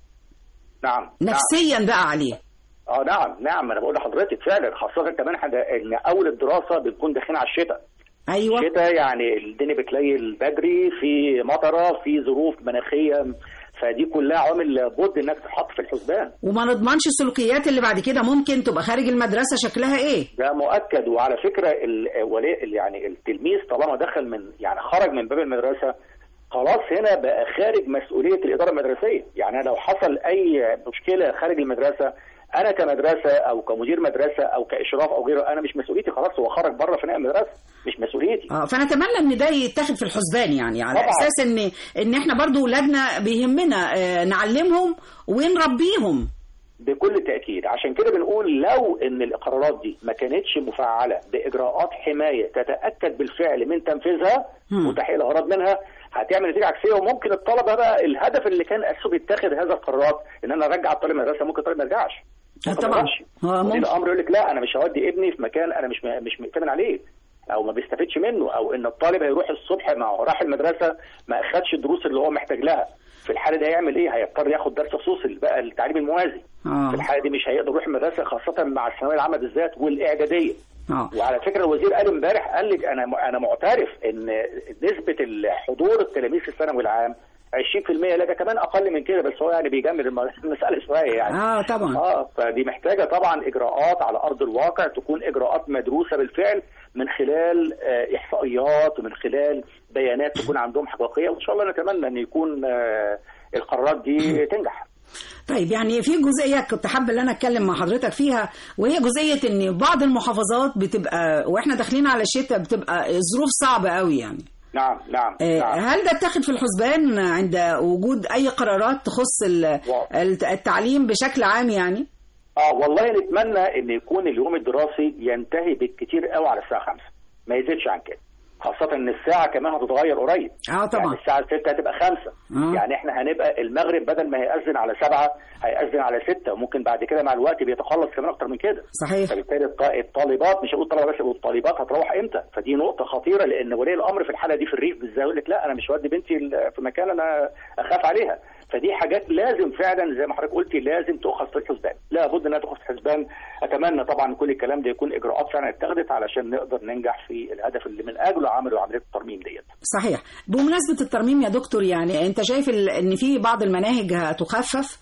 نعم نعم. نفسيا بقى عليه اه نعم نعم انا بقول لحضرتك فعلا خاصه كمان حاجه ان اول الدراسه بنكون داخلين على الشتاء. ايوه الشتاء يعني الدنيا بتليل بدري في مطره في ظروف مناخيه فدي كلها عوامل لابد انك تحط في الحسبان وما نضمنش السلوكيات اللي بعد كده ممكن تبقى خارج المدرسه شكلها ايه ده مؤكد وعلى فكره ال- ولي ال- يعني التلميذ طالما دخل من يعني خرج من باب المدرسه خلاص هنا بقى خارج مسؤوليه الاداره المدرسيه يعني لو حصل اي مشكله خارج المدرسه انا كمدرسه او كمدير مدرسه او كاشراف او غيره انا مش مسؤوليتي خلاص هو خرج بره فناء المدرسه مش مسؤوليتي اه فنتمنى ان ده يتاخد في الحسبان يعني على طبعاً. اساس ان ان احنا برضو ولادنا بيهمنا آه، نعلمهم ونربيهم بكل تأكيد عشان كده بنقول لو ان القرارات دي ما كانتش مفعلة بإجراءات حماية تتأكد بالفعل من تنفيذها مم. وتحقيق الغرض منها هتعمل نتيجة عكسية وممكن الطلبة بقى الهدف اللي كان أساسه بيتخذ هذا القرارات ان انا ارجع الطالب المدرسة ممكن الطالب ما يرجعش آه، ممكن ما طبعا يرجعش. هو ولي ممكن الامر يقول لك لا انا مش هودي ابني في مكان انا مش مش مؤتمن عليه او ما بيستفدش منه او ان الطالب هيروح الصبح ما هو راح المدرسه ما اخدش الدروس اللي هو محتاج لها في الحاله دي هيعمل ايه هيضطر ياخد درس خصوصي بقى التعليم الموازي آه. في الحاله دي مش هيقدر يروح المدرسه خاصه مع الثانويه العامه بالذات والاعداديه اه وعلى فكره الوزير قال امبارح قال لك انا انا معترف ان نسبه الحضور التلاميذ في الثانوي العام 20% لا ده كمان اقل من كده بس هو يعني بيجمل الم- المساله شويه يعني اه طبعا اه فدي محتاجه طبعا اجراءات على ارض الواقع تكون اجراءات مدروسه بالفعل من خلال آه، احصائيات ومن خلال بيانات تكون عندهم حقيقيه وان شاء الله نتمنى ان يكون آه، القرارات دي تنجح طيب يعني في جزئيه كنت حابه ان انا اتكلم مع حضرتك فيها وهي جزئيه ان بعض المحافظات بتبقى واحنا داخلين على الشتاء بتبقى الظروف صعبه قوي يعني نعم نعم, آه، نعم. هل ده اتخذ في الحسبان عند وجود اي قرارات تخص ال- الت- التعليم بشكل عام يعني اه والله نتمنى ان يكون اليوم الدراسي ينتهي بالكتير قوي على الساعه 5 ما يزيدش عن كده خاصة ان الساعة كمان هتتغير قريب اه طبعا يعني الساعة 6 هتبقى 5 آه. يعني احنا هنبقى المغرب بدل ما هيأذن على 7 هيأذن على 6 وممكن بعد كده مع الوقت بيتخلص كمان اكتر من كده صحيح فبالتالي الط- الطالبات مش هقول طلبة بس الطالبات هتروح امتى فدي نقطة خطيرة لان ولي الامر في الحالة دي في الريف بالذات يقول لك لا انا مش هودي بنتي ال- في مكان انا اخاف عليها فدي حاجات لازم فعلا زي ما حضرتك قلتي لازم تؤخذ في الحسبان لابد انها تؤخذ في الحسبان اتمنى طبعا كل الكلام ده يكون اجراءات فعلا اتخذت علشان نقدر ننجح في الهدف اللي من اجله عملوا عمليه الترميم ديت صحيح بمناسبة الترميم يا دكتور يعني انت شايف ال- ان في بعض المناهج هتخفف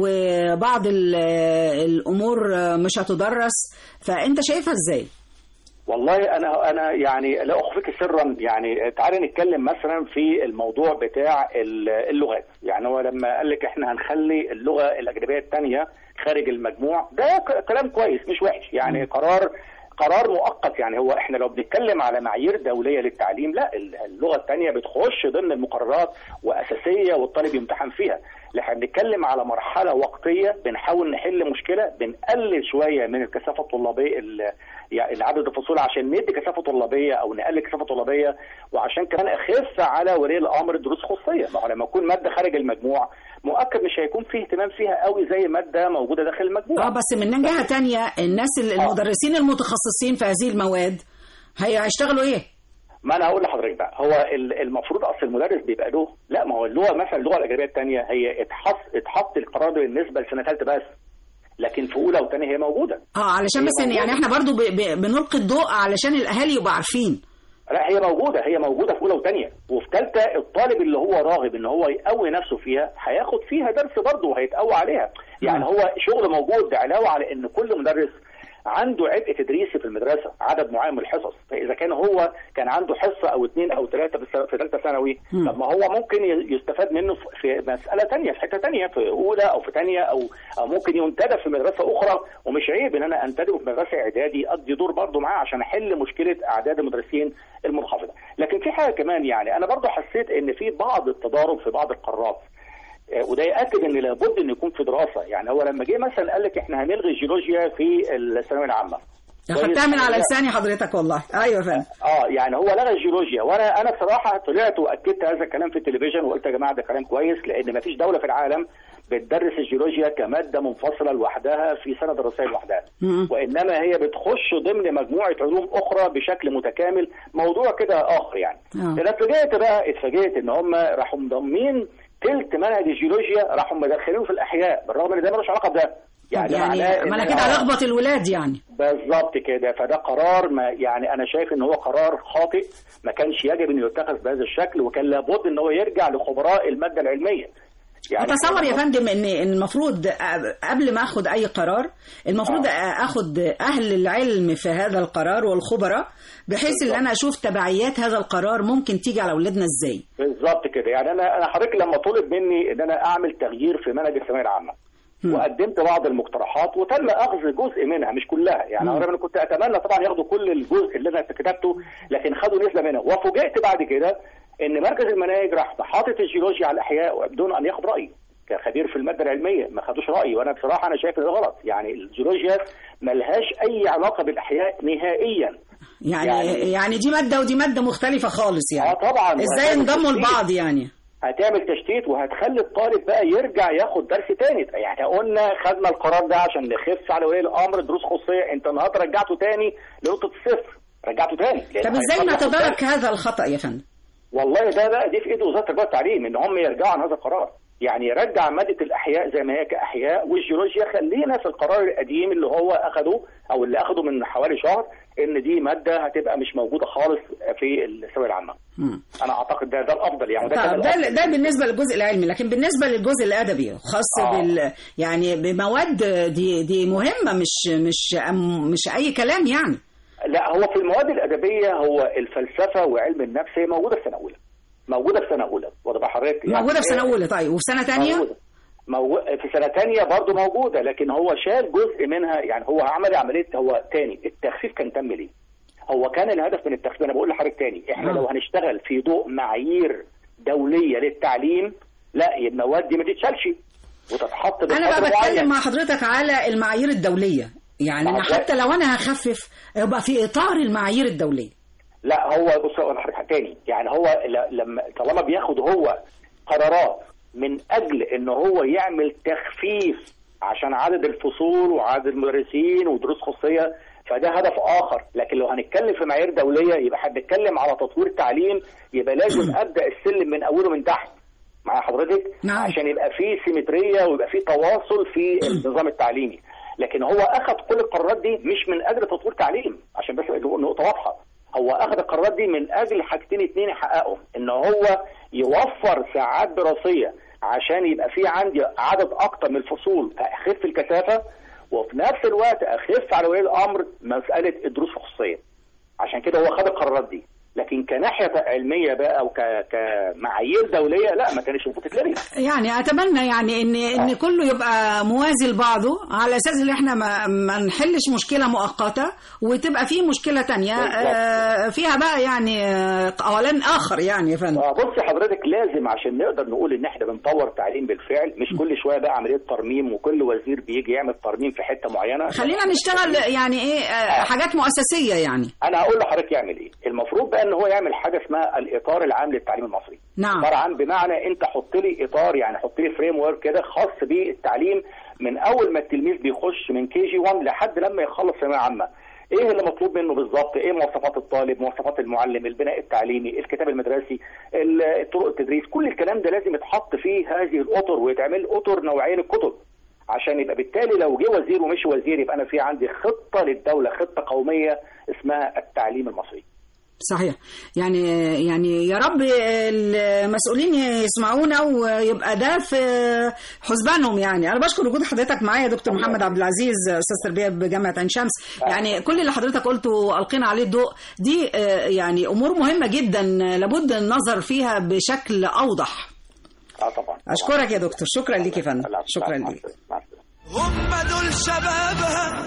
وبعض ال- الامور مش هتدرس فانت شايفها ازاي والله انا انا يعني لا اخفيك سرا يعني تعالى نتكلم مثلا في الموضوع بتاع ال- اللغات يعني هو لما قال لك احنا هنخلي اللغه الاجنبيه الثانيه خارج المجموع ده ك- كلام كويس مش وحش يعني قرار قرار مؤقت يعني هو احنا لو بنتكلم على معايير دوليه للتعليم لا ال- اللغه الثانيه بتخش ضمن المقررات واساسيه والطالب يمتحن فيها لكن بنتكلم على مرحله وقتيه بنحاول نحل مشكله بنقلل شويه من الكثافه الطلابيه ال- يعني عدد الفصول عشان ندي كثافه طلابيه او نقلل كثافه طلابيه وعشان كمان اخف على ولي الامر دروس خصوصيه ما هو لما يكون ماده خارج المجموع مؤكد مش هيكون فيه اهتمام فيها قوي زي ماده موجوده داخل المجموع اه بس من جهة تانية الناس ال- المدرسين المتخصصين في هذه المواد هي- هيشتغلوا ايه ما انا هقول لحضرتك بقى هو ال- المفروض اصل المدرس بيبقى له لا ما هو اللغه مثلا اللغه الاجنبيه الثانيه هي اتحط اتحط القرار ده بالنسبه لسنه ثالثه بس لكن في اولى وثانيه هي موجوده اه علشان هي بس إن يعني موجودة. احنا برضو ب- ب- بنلقي الضوء علشان الاهالي يبقوا عارفين لا هي موجوده هي موجوده في اولى وثانيه وفي ثالثه الطالب اللي هو راغب ان هو يقوي نفسه فيها هياخد فيها درس برضه وهيتقوى عليها يعني هو شغل موجود ده علاوه على ان كل مدرس عنده عبء تدريسي في المدرسه عدد معين من الحصص فاذا كان هو كان عنده حصه او اثنين او ثلاثه في الس- في ثالثه ثانوي مم. طب ما هو ممكن ي- يستفاد منه في- في مساله ثانيه في حته ثانيه في اولى او في ثانيه او او ممكن ينتدب في مدرسه اخرى ومش عيب ان انا انتدب في مدرسه اعدادي اقضي دور برضه معاه عشان احل مشكله اعداد المدرسين المنخفضه لكن في حاجه كمان يعني انا برضه حسيت ان في بعض التضارب في بعض القرارات آه، وده ياكد ان لابد ان يكون في دراسه يعني هو لما جه مثلا قال لك احنا هنلغي الجيولوجيا في الثانويه العامه خدتها من على لا. لساني حضرتك والله ايوه يا فندم اه يعني هو لغى الجيولوجيا وانا انا بصراحه طلعت واكدت هذا الكلام في التلفزيون وقلت يا جماعه ده كلام كويس لان ما فيش دوله في العالم بتدرس الجيولوجيا كماده منفصله لوحدها في سنه دراسيه لوحدها مم. وانما هي بتخش ضمن مجموعه علوم اخرى بشكل متكامل موضوع كده اخر يعني آه. انا اتفاجئت بقى اتفاجئت ان هم راحوا مضمين تلت منهج الجيولوجيا راحوا مدخلينه في الاحياء بالرغم ان ده ملوش علاقه بده يعني, معناه يعني إن- ما انا كده آه. هلخبط الولاد يعني بالظبط كده فده قرار ما يعني انا شايف ان هو قرار خاطئ ما كانش يجب انه يتخذ بهذا الشكل وكان لابد ان هو يرجع لخبراء الماده العلميه اتصور يا فندم ان إن المفروض قبل ما اخد اي قرار المفروض اخد اهل العلم في هذا القرار والخبراء بحيث ان انا اشوف تبعيات هذا القرار ممكن تيجي على اولادنا ازاي بالظبط كده يعني انا انا حضرتك لما طلب مني ان انا اعمل تغيير في منهج الثانويه العامه وقدمت بعض المقترحات وتم اخذ جزء منها مش كلها يعني مم. انا كنت اتمنى طبعا ياخدوا كل الجزء اللي انا كتبته لكن خدوا نسبه منها وفوجئت بعد كده ان مركز المناهج راح حاطط الجيولوجيا على الاحياء بدون ان ياخد رايي كخبير في الماده العلميه ما خدوش رايي وانا بصراحه انا شايف ان ده غلط يعني الجيولوجيا ملهاش اي علاقه بالاحياء نهائيا يعني يعني, يعني دي ماده ودي ماده مختلفه خالص يعني اه طبعا ازاي وهتعمل انضموا تشتيت. لبعض يعني هتعمل تشتيت وهتخلي الطالب بقى يرجع ياخد درس تاني يعني قلنا خدنا القرار ده عشان نخف على ولي الامر دروس خصوصيه انت النهارده رجعته تاني لنقطه الصفر رجعته تاني لأن طب ازاي هيطلع نتدارك هذا الخطا يا فندم والله ده بقى دي في ايد وزاره التربيه والتعليم ان هم يرجعوا عن هذا القرار يعني يرجع ماده الاحياء زي ما هي كاحياء والجيولوجيا خلينا في القرار القديم اللي هو اخده او اللي اخده من حوالي شهر ان دي ماده هتبقى مش موجوده خالص في الثانويه العامه مم. انا اعتقد ده ده الافضل يعني ده كان طب ده الأفضل. ده بالنسبه للجزء العلمي لكن بالنسبه للجزء الادبي خاص آه. بال يعني بمواد دي دي مهمه مش مش أم- مش اي كلام يعني لا هو في المواد الادبيه هو الفلسفه وعلم النفس هي موجوده في سنه اولى موجوده في سنه اولى واخد بال حضرتك يعني موجوده في سنه هي- اولى طيب وفي سنه ثانيه موجودة. موجو... في سنة تانية برضه موجودة لكن هو شال جزء منها يعني هو عمل عملية هو تاني التخفيف كان تم ليه؟ هو كان الهدف من التخفيف انا بقول لحضرتك تاني احنا نعم. لو هنشتغل في ضوء معايير دولية للتعليم لا المواد دي ما تتشالش وتتحط انا بقى بقدر بتكلم معين. مع حضرتك على المعايير الدوليه يعني ما أنا هو- حتى لو انا هخفف يبقى في اطار المعايير الدوليه لا هو بص اقول لحضرتك تاني يعني هو ل- لما طالما بياخد هو قرارات من اجل ان هو يعمل تخفيف عشان عدد الفصول وعدد المدرسين ودروس خصوصيه فده هدف اخر لكن لو هنتكلم في معايير دوليه يبقى هنتكلم على تطوير تعليم يبقى لازم ابدا السلم من اوله من تحت مع حضرتك نعم. عشان يبقى في سيمتريه ويبقى في تواصل في النظام التعليمي لكن هو اخذ كل القرارات دي مش من اجل تطوير تعليم عشان بس نقطه واضحه هو اخذ القرارات دي من اجل حاجتين اتنين يحققهم ان هو يوفر ساعات دراسيه عشان يبقى في عندي عدد اكتر من الفصول اخف الكثافه وفي نفس الوقت اخف على ولي الامر مساله الدروس الخصوصيه عشان كده هو خد القرارات دي لكن كناحيه علميه بقى او ك- كمعايير دوليه لا ما كانش المفروض تتلغي يعني اتمنى يعني ان ان كله يبقى موازي لبعضه على اساس ان احنا ما, ما نحلش مشكله مؤقته وتبقى في مشكله تانية آه، فيها بقى يعني آه، قولان اخر يعني يا فندم اه بص حضرتك لازم عشان نقدر نقول ان احنا بنطور التعليم بالفعل مش كل شويه بقى عمليه ترميم وكل وزير بيجي يعمل ترميم في حته معينه خلينا نشتغل يعني ايه آه، حاجات مؤسسيه يعني انا هقول لحضرتك يعمل ايه المفروض بقى ان هو يعمل حاجه اسمها الاطار العام للتعليم المصري نعم. اطار عام بمعنى انت حط لي اطار يعني حط لي فريم ورك كده خاص بالتعليم من اول ما التلميذ بيخش من كي جي 1 لحد لما يخلص ثانويه عامه ايه اللي مطلوب منه بالظبط ايه مواصفات الطالب مواصفات المعلم البناء التعليمي الكتاب المدرسي ال- طرق التدريس كل الكلام ده لازم يتحط فيه هذه الاطر ويتعمل اطر نوعين الكتب عشان يبقى بالتالي لو جه وزير ومش وزير يبقى انا في عندي خطه للدوله خطه قوميه اسمها التعليم المصري صحيح يعني يعني يا رب المسؤولين يسمعونا ويبقى ده في حسبانهم يعني انا بشكر وجود حضرتك معايا يا دكتور محمد عبد العزيز استاذ تربيه بجامعه عين شمس يعني كل اللي حضرتك قلته القينا عليه الضوء دي آه، يعني امور مهمه جدا لابد النظر فيها بشكل اوضح اه طبعا اشكرك يا دكتور شكرا ليك يا فندم شكرا ليك هم دول شبابها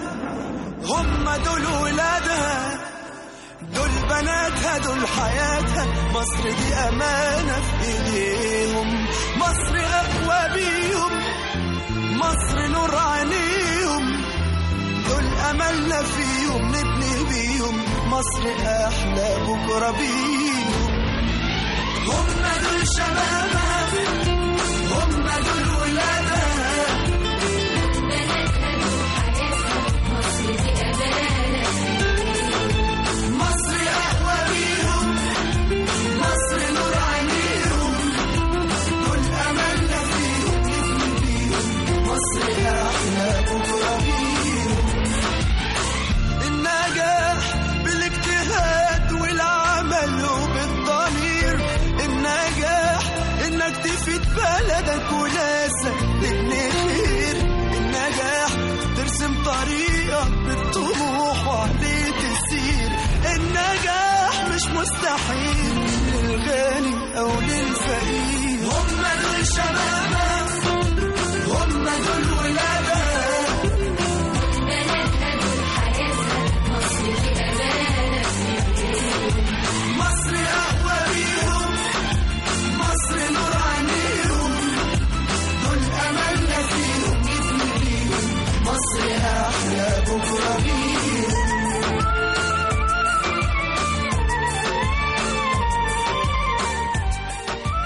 هم دول ولادها دول بناتها دول حياتها مصر دي أمانة في إيديهم مصر أقوى بيهم مصر نور عينيهم دول أملنا فيهم نبني بيهم مصر أحلى بكرة بيهم هم دول شبابها هم دول ولادها مصر أقوى بيهم مصر نور عينيهم دول أملنا فيهم نبني بيهم مصر أحلى بكرة بيهم النجاح بالاجتهاد والعمل وبالضمير النجاح إنك تفيد بلدك وناسك تبني خير النجاح ترسم طريقك بالطموح وعليه تسير النجاح مش مستحيل للغني او للفقير هم دول شبابها هم دول ولادها مصر اقوى بيهم مصر نور عينيهم دول املنا فيهم نبني بيهم مصر احلى بكره بيهم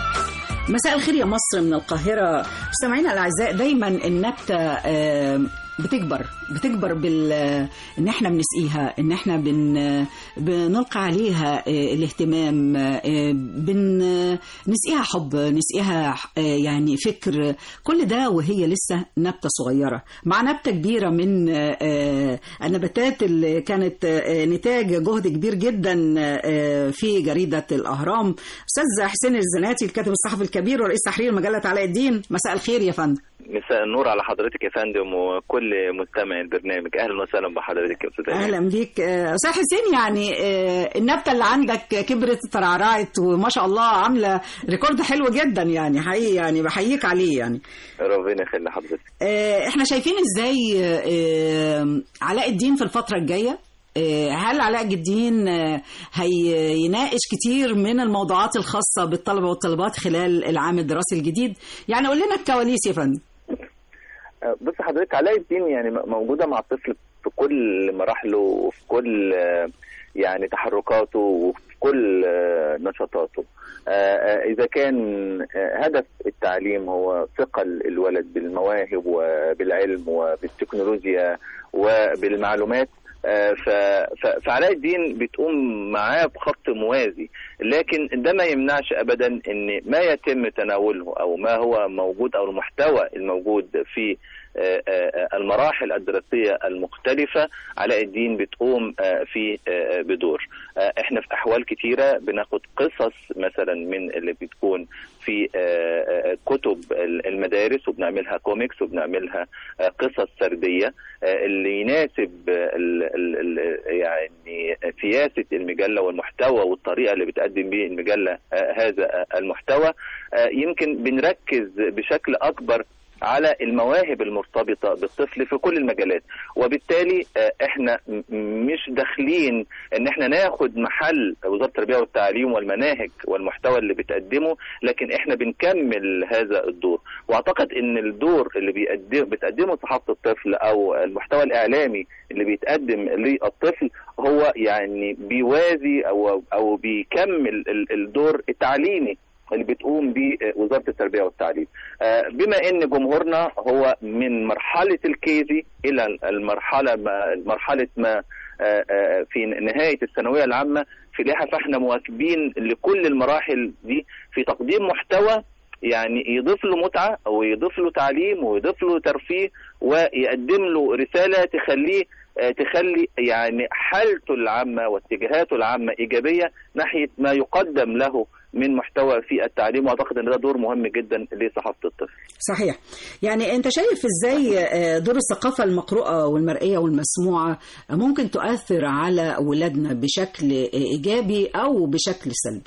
مساء الخير يا مصر من القاهرة مستمعينا الأعزاء دايما النبتة آه، بتكبر بتكبر بال ان احنا بنسقيها ان احنا بن بنلقى عليها آه، الاهتمام آه، بن نسقيها حب نسقيها آه، يعني فكر كل ده وهي لسه نبته صغيره مع نبته كبيره من آه، آه، النباتات اللي كانت آه، نتاج جهد كبير جدا آه، في جريده الاهرام استاذ حسين الزناتي الكاتب الصحفي الكبير ورئيس تحرير مجله علاء الدين مساء الخير يا فندم مساء النور على حضرتك يا فندم وكل مستمع البرنامج اهلا وسهلا بحضرتك يا استاذ أمين. اهلا بيك آه، استاذ حسين يعني آه، النبته اللي عندك كبرت ترعرعت وما شاء الله عامله ريكورد حلو جدا يعني حقيقي يعني بحييك عليه يعني ربنا يخلي حضرتك آه، احنا شايفين ازاي آه، علاء الدين في الفتره الجايه آه، هل علاء الدين آه، هيناقش كتير من الموضوعات الخاصه بالطلبه والطالبات خلال العام الدراسي الجديد يعني قول لنا الكواليس يا فندم آه، بص حضرتك علاء الدين يعني م- موجوده مع الطفل في كل مراحله وفي كل آه، يعني تحركاته وفي كل آه، نشاطاته آه، آه، اذا كان آه، هدف التعليم هو ثقل الولد بالمواهب وبالعلم وبالتكنولوجيا وبالمعلومات آه، ف- ف- فعلاء الدين بتقوم معاه بخط موازي لكن ده ما يمنعش ابدا ان ما يتم تناوله او ما هو موجود او المحتوى الموجود في آه، آه، المراحل الدراسيه المختلفه علاء الدين بتقوم آه، في آه، بدور آه، احنا في احوال كتيره بناخد قصص مثلا من اللي بتكون في آه، آه، كتب المدارس وبنعملها كوميكس وبنعملها آه، قصص سرديه آه، اللي يناسب آه، ال- ال- ال- يعني سياسه المجله والمحتوى والطريقه اللي بتقدم به المجله آه، هذا آه، المحتوى آه، يمكن بنركز بشكل اكبر على المواهب المرتبطه بالطفل في كل المجالات وبالتالي آه، احنا م- مش داخلين ان احنا ناخد محل وزاره التربيه والتعليم والمناهج والمحتوى اللي بتقدمه لكن احنا بنكمل هذا الدور واعتقد ان الدور اللي بيقدم بتقدمه صحافه الطفل او المحتوى الاعلامي اللي بيتقدم للطفل هو يعني بيوازي او او بيكمل ال- الدور التعليمي اللي بتقوم به وزاره التربيه والتعليم. آه، بما ان جمهورنا هو من مرحله الكيجي الى المرحله ما مرحله ما آه، آه، في نهايه الثانويه العامه في لائحه فاحنا مواكبين لكل المراحل دي في تقديم محتوى يعني يضيف له متعه او يضيف له تعليم ويضيف له ترفيه ويقدم له رساله تخليه آه، تخلي يعني حالته العامه واتجاهاته العامه ايجابيه ناحيه ما يقدم له من محتوى في التعليم واعتقد ان ده دور مهم جدا لصحافه الطفل. صحيح يعني انت شايف ازاي آه، دور الثقافة المقروءة والمرئية والمسموعة ممكن تؤثر على أولادنا بشكل آه، إيجابي أو بشكل سلبي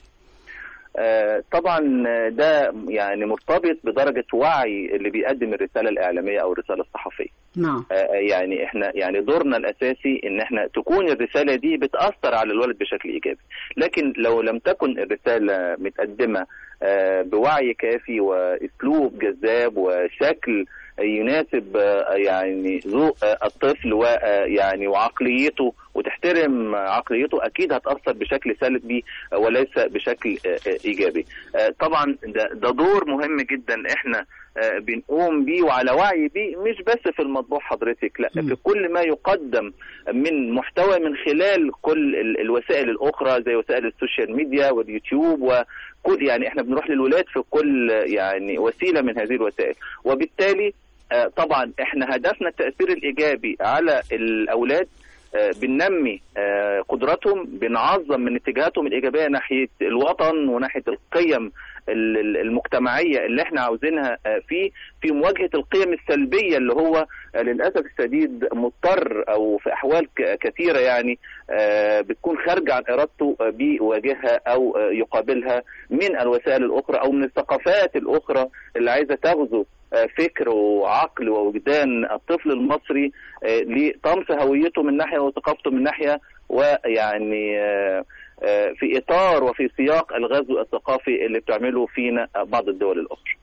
آه، طبعا ده يعني مرتبط بدرجه وعي اللي بيقدم الرساله الاعلاميه او الرساله الصحفيه. نعم آه، يعني احنا يعني دورنا الاساسي ان احنا تكون الرساله دي بتاثر على الولد بشكل ايجابي لكن لو لم تكن الرساله متقدمه آه، بوعي كافي واسلوب جذاب وشكل يناسب آه، يعني ذوق آه، الطفل ويعني وعقليته وتحترم عقليته اكيد هتاثر بشكل سلبي آه، وليس بشكل آه، آه، ايجابي آه، طبعا ده, ده دور مهم جدا احنا آه، بنقوم بيه وعلى وعي بيه مش بس في المطبوع حضرتك لا في كل ما يقدم من محتوى من خلال كل ال- الوسائل الاخرى زي وسائل السوشيال ميديا واليوتيوب وكل يعني احنا بنروح للولاد في كل يعني وسيله من هذه الوسائل وبالتالي آه، طبعا احنا هدفنا التاثير الايجابي على الاولاد آه، بننمي آه، قدراتهم بنعظم من اتجاهاتهم الايجابيه ناحيه الوطن وناحيه القيم ال- ال- المجتمعيه اللي احنا عاوزينها آه، في في مواجهه القيم السلبيه اللي هو آه، للاسف الشديد مضطر او في احوال ك- كثيره يعني آه، بتكون خارجه عن ارادته آه، بيواجهها او آه، يقابلها من الوسائل الاخرى او من الثقافات الاخرى اللي عايزه تغزو آه، فكر وعقل ووجدان الطفل المصري آه، لطمس هويته من ناحيه وثقافته من ناحيه ويعني آه، آه، في اطار وفي سياق الغزو الثقافي اللي بتعمله فينا بعض الدول الاخرى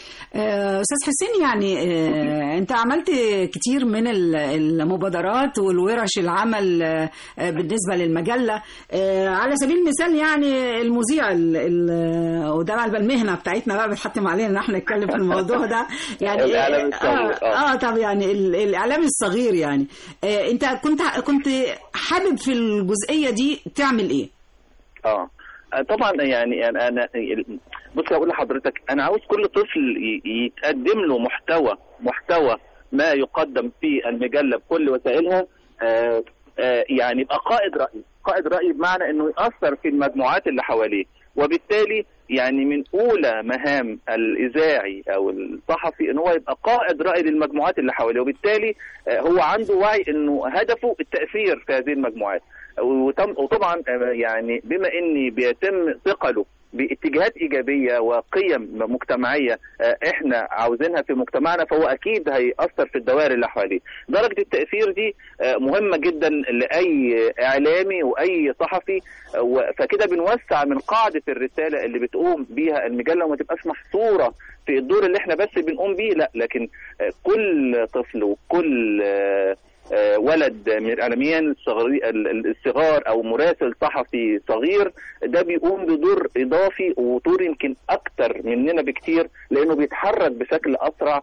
آه، استاذ حسين يعني آه، انت عملت كتير من ال- المبادرات والورش العمل آه، آه، بالنسبه للمجله آه، على سبيل المثال يعني المذيع ال- ال- وده بقى المهنه بتاعتنا بقى بتحتم علينا ان احنا نتكلم في الموضوع ده يعني الإعلام آه, الصغير، آه. اه طب يعني ال- الاعلام الصغير يعني آه، انت كنت كنت حابب في الجزئيه دي تعمل ايه؟ اه آه، طبعا يعني انا انا بص اقول لحضرتك انا عاوز كل طفل ي- يتقدم له محتوى محتوى ما يقدم في المجله بكل وسائلها آه، آه، يعني يبقى قائد راي قائد راي بمعنى انه ياثر في المجموعات اللي حواليه وبالتالي يعني من اولى مهام الاذاعي او الصحفي ان هو يبقى قائد راي للمجموعات اللي حواليه وبالتالي آه، هو عنده وعي انه هدفه التاثير في هذه المجموعات وتم وطبعا آه، يعني بما ان بيتم ثقله باتجاهات ايجابيه وقيم مجتمعيه آه، احنا عاوزينها في مجتمعنا فهو اكيد هيأثر في الدوائر اللي حواليه. درجه التاثير دي آه، مهمه جدا لاي اعلامي واي صحفي آه، و- فكده بنوسع من قاعده الرساله اللي بتقوم بيها المجله وما تبقاش محصوره في الدور اللي احنا بس بنقوم بيه لا لكن آه، كل طفل وكل آه، آه، ولد من الاعلاميين الصغري- ال- ال- الصغار او مراسل صحفي صغير ده بيقوم بدور اضافي ودور يمكن اكتر مننا بكتير لانه بيتحرك بشكل اسرع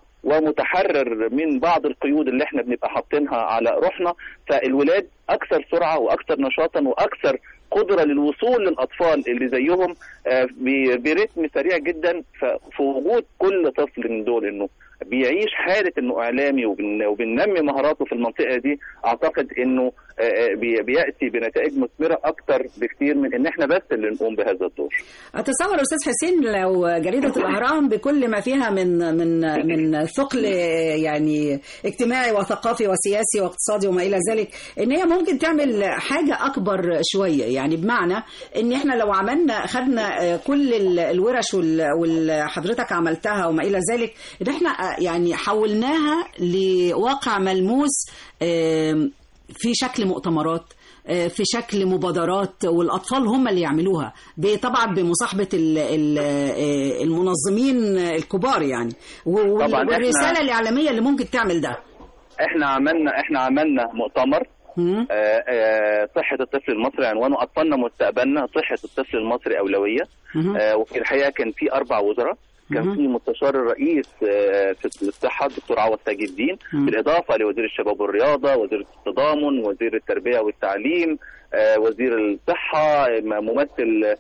ومتحرر من بعض القيود اللي احنا بنبقى حاطينها على روحنا فالولاد اكثر سرعه واكثر نشاطا واكثر قدره للوصول للاطفال اللي زيهم آه، ب- برتم سريع جدا ففي وجود كل طفل من دول انه بيعيش حاله انه اعلامي وبن- وبننمي مهاراته في المنطقه دي اعتقد انه آه، آه، بي- بياتي بنتائج مثمره اكتر بكتير من ان احنا بس اللي نقوم بهذا الدور. اتصور استاذ حسين لو جريده الاهرام بكل ما فيها من من من ثقل يعني اجتماعي وثقافي وسياسي واقتصادي وما الى ذلك ان هي ممكن تعمل حاجه اكبر شويه يعني بمعنى ان احنا لو عملنا خدنا كل ال- الورش وال- واللي حضرتك عملتها وما الى ذلك ان احنا يعني حولناها لواقع ملموس آم، في شكل مؤتمرات آه، في شكل مبادرات والاطفال هم اللي يعملوها ب- طبعا بمصاحبه ال- ال- آه، المنظمين الكبار يعني و- وال- طبعاً إحنا- والرساله الاعلاميه اللي ممكن تعمل ده احنا عملنا احنا عملنا مؤتمر مم. آه، آه، صحة الطفل المصري عنوانه أطفالنا مستقبلنا صحة الطفل المصري أولوية مهم. آه، وفي الحقيقة كان في أربع وزراء كان مهم. في مستشار الرئيس آه، في الصحة الدكتور عوض تاج الدين مم. بالإضافة لوزير الشباب والرياضة وزير التضامن وزير التربية والتعليم آه، وزير الصحة م- ممثل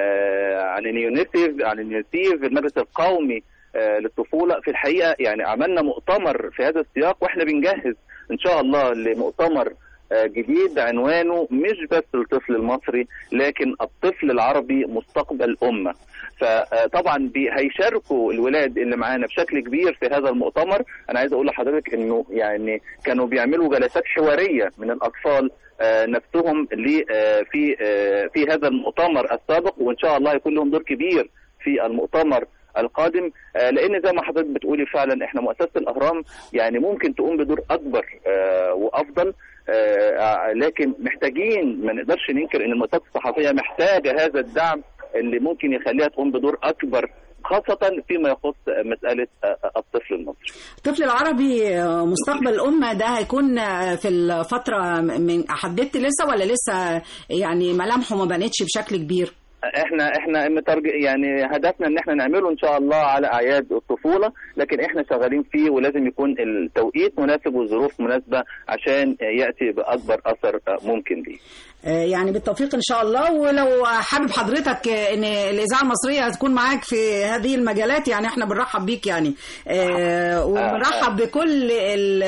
آه، عن اليونيسيف عن اليونيسيف المجلس القومي آه، للطفولة في الحقيقة يعني عملنا مؤتمر في هذا السياق واحنا بنجهز إن شاء الله لمؤتمر آه، جديد عنوانه مش بس الطفل المصري لكن الطفل العربي مستقبل أمة فطبعا بي- هيشاركوا الولاد اللي معانا بشكل كبير في هذا المؤتمر انا عايز اقول لحضرتك انه يعني كانوا بيعملوا جلسات حواريه من الاطفال آه، نفسهم ل- آه، في آه، في هذا المؤتمر السابق وان شاء الله يكون لهم دور كبير في المؤتمر القادم آه، لان زي ما حضرتك بتقولي فعلا احنا مؤسسه الاهرام يعني ممكن تقوم بدور اكبر آه، وافضل آه، لكن محتاجين ما نقدرش ننكر ان المؤسسات الصحفيه محتاجه هذا الدعم اللي ممكن يخليها تقوم بدور اكبر خاصة فيما يخص مسألة الطفل المصري الطفل العربي آه، مستقبل الأمة ده هيكون آه، في الفترة من حددت لسه ولا لسه يعني ملامحه ما بانتش بشكل كبير؟ احنا احنا مترج... يعني هدفنا ان احنا نعمله ان شاء الله على اعياد الطفوله لكن احنا شغالين فيه ولازم يكون التوقيت مناسب والظروف مناسبه عشان ياتي باكبر اثر ممكن ليه آه، يعني بالتوفيق ان شاء الله ولو حابب حضرتك آه، ان الاذاعه المصريه هتكون معاك في هذه المجالات يعني احنا بنرحب بيك يعني آه، وبنرحب بكل ال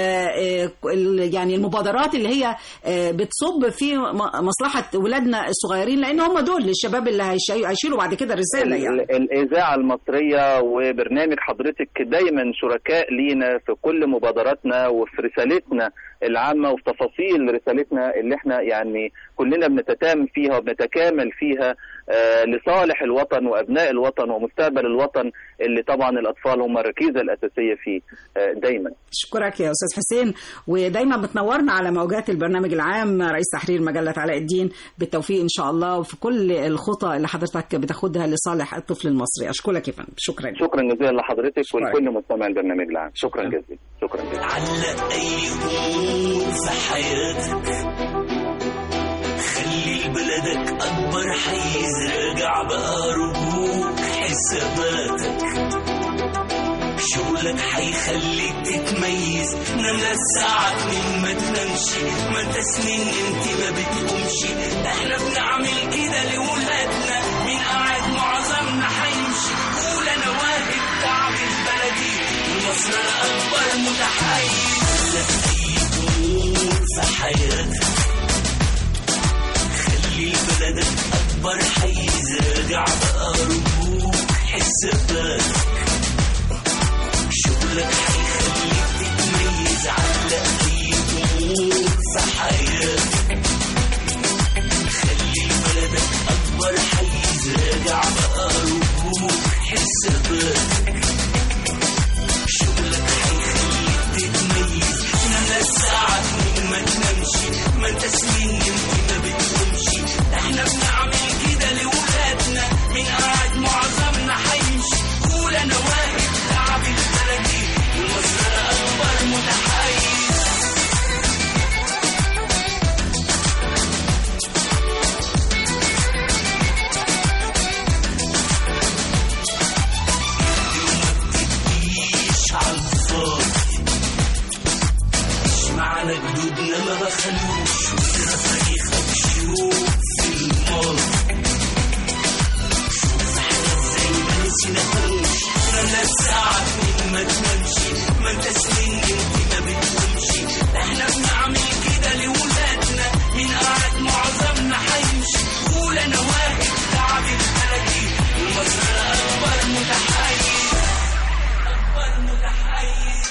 ال يعني المبادرات اللي هي آه، بتصب في م- مصلحه ولادنا الصغيرين لان هم دول الشباب اللي هيشي- هيشيلوا بعد كده الرساله يعني ال- الاذاعه المصريه وبرنامج حضرتك دايما شركاء لينا في كل مبادراتنا وفي رسالتنا العامه وفي تفاصيل رسالتنا اللي احنا يعني كلنا بنتتام فيها وبنتكامل فيها آه، لصالح الوطن وابناء الوطن ومستقبل الوطن اللي طبعا الاطفال هم الركيزه الاساسيه فيه آه، دايما اشكرك يا استاذ حسين ودايما بتنورنا على موجات البرنامج العام رئيس تحرير مجله علاء الدين بالتوفيق ان شاء الله وفي كل الخطى اللي حضرتك بتاخدها لصالح الطفل المصري اشكرك يا فندم شكرا شكرا جزيلا لحضرتك شكراً. ولكل مستمع البرنامج العام شكرا جزيلا شكرا جزيلا علق أي أمور في حياتك خلي لبلدك أكبر حيز راجع بقى رجوك حساباتك شغلك حيخليك تتميز نام للساعة اتنين ما تنامش ما انت سنين انت ما بتقومش احنا بنعمل كده لولادنا مين قاعد معظمنا حيمشي قول انا واهب تعب البلدي ومصر الاكبر متحيز لا اي امور في حياتك خلي بلدك اكبر حيز راجع بقى رجوك حساباتك شغلك هيخليك تتميز على اي امور في حياتك خلي بلدك اكبر حيز راجع بقى رجوك حساباتك شغلك هيخليك تتميز نام الساعة اتنين ما تنامش ما انت سنين يمكن ما بتقومش احنا بنعمل كده لولادنا مين قاعد معظمنا هيمشي قول انا واقف تعب البلدي ومصر اكبر متحيز مفيش عالفاضي مش معنى جدودنا ما بخلوش واقرا تاريخك شوف في الماضي شوف احنا ازاي ما نسيناهوش انا الساعة اتنين ما تنامش ما انت سنين انت ما بتقومش احنا بنعمل كده لولادنا مين قاعد معظمنا هيمشي قول انا واقف تعب البلدي ومصر اكبر متحيز اكبر متحيز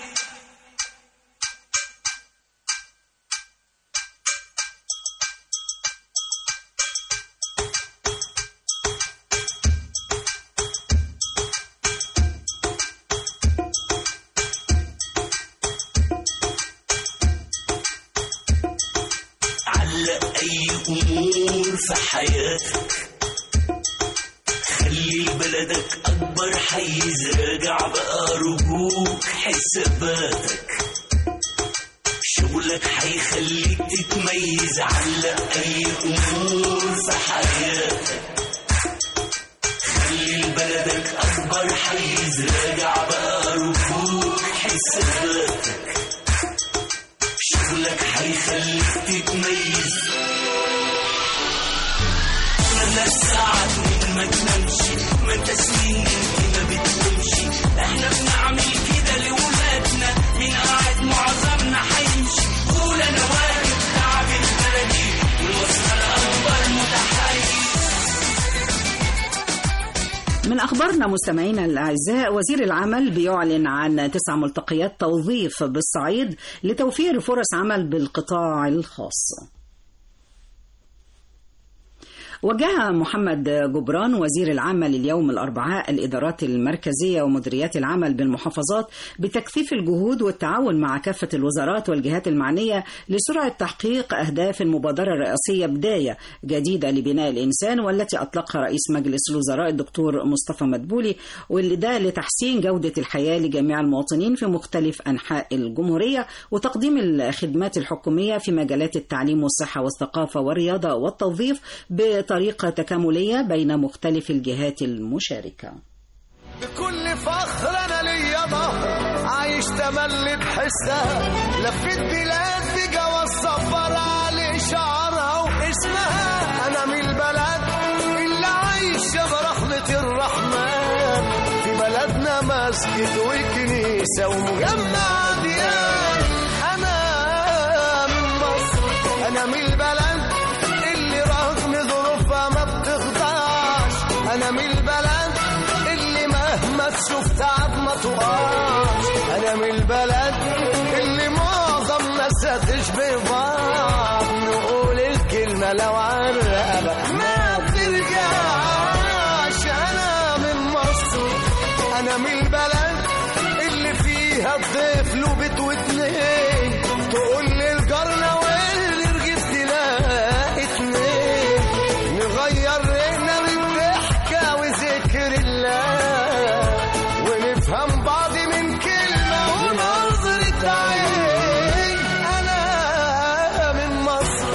علق أي أمور في حياتك خلي بلدك أكبر حيز راجع بقى رجوك حساباتك شغلك هيخليك تتميز علق أي أمور في حياتك خلي بلدك أكبر حيز راجع بقى رجوك حساباتك شغلك هيخليك تتميز انا الساعة اتنين ما تنامش ما انت سنين انت ما بتقومش احنا بنعمل كده لولادنا مين قاعد معظمنا هيمشي قول انا واقف تعب البلدي والمصر الاكبر متحيز من أخبارنا مستمعينا الأعزاء وزير العمل بيعلن عن تسع ملتقيات توظيف بالصعيد لتوفير فرص عمل بالقطاع الخاص وجه محمد جبران وزير العمل اليوم الأربعاء الإدارات المركزية ومديريات العمل بالمحافظات بتكثيف الجهود والتعاون مع كافة الوزارات والجهات المعنية لسرعة تحقيق أهداف المبادرة الرئاسية بداية جديدة لبناء الإنسان والتي أطلقها رئيس مجلس الوزراء الدكتور مصطفى مدبولي واللي ده لتحسين جودة الحياة لجميع المواطنين في مختلف أنحاء الجمهورية وتقديم الخدمات الحكومية في مجالات التعليم والصحة والثقافة والرياضة والتوظيف بطريقة تكاملية بين مختلف الجهات المشاركة بكل فخر انا ليا ظهر عايش تملي بحسها لفيت بلاد بجواز سفر على شعرها واسمها انا من البلد اللي عايشه برحمه الرحمن في بلدنا مسجد وكنيسه ومجمع ديان انا من مصر انا من البلد اللي رغم ظروفها ما بتخضعش انا من البلد اللي مهما تشوف تعب ما تقاش انا من البلد اللي معظم ناسها تشبه بعض نقول الكلمه لو عرقبك ما بترجعش انا من مصر انا من البلد اللي فيها الضيف له بيت واتنين تقول لي الجرة واللي رغيف تلاقي اتنين نغير رينا بالضحكة وذكر الله ونفهم بعض من كلمة ونظرة عين أنا من مصر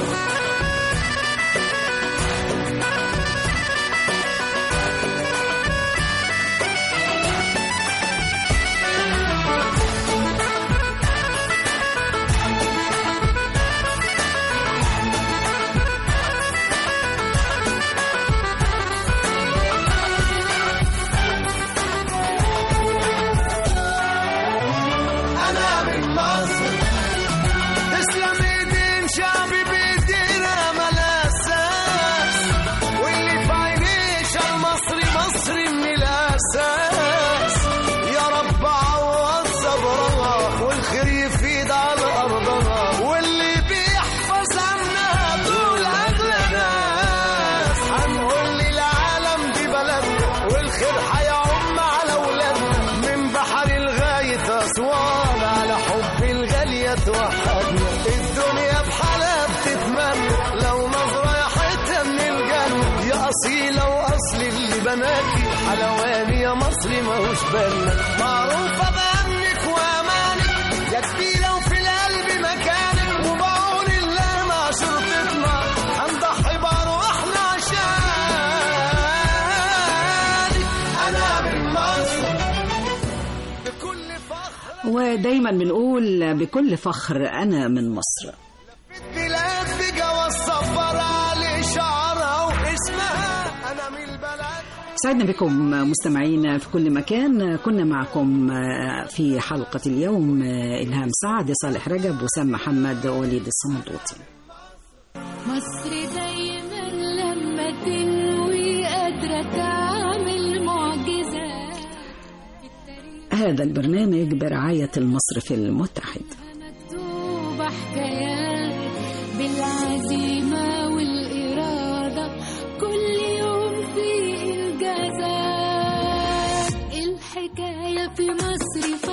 أنا من مصر تسلم ايدين شعبي بايدينا ملا اساس واللي في عينيش المصري مصري من الاساس يا رب عوض صبرها والخير يفيد على ارضها واللي بيحفظ عنها طول اغلى ناس هنقول للعالم دي بلدنا والخير هيعم على ولادنا من بحر لغايه اسوان على حب الغاليه توحدنا الدنيا بحالها بتتمنى لو نظره يا حته من الجنه يا اصيله واصل اللي بناكي حلواني يا مصري ماهوش بالنا معروفه بامنك وامانك يا كبيره وفي القلب مكانك وبعون الله مع شرطتنا هنضحي بارواحنا عشانك انا من مصر بكل فخر ودايما بنقول بكل فخر أنا من مصر بلاد بجوا السفر على شعرها واسمها انا من البلد سعدنا بكم مستمعينا في كل مكان كنا معكم في حلقة اليوم إلهام سعد صالح رجب وسام محمد وليد الصمدوطي مصر دايما لما تنوي قادرة تعمل معجزات هذا البرنامج برعاية المصرف المتحد مكتوبة حكايات بالعزيمة والإرادة كل يوم في إنجازات الحكاية في مصر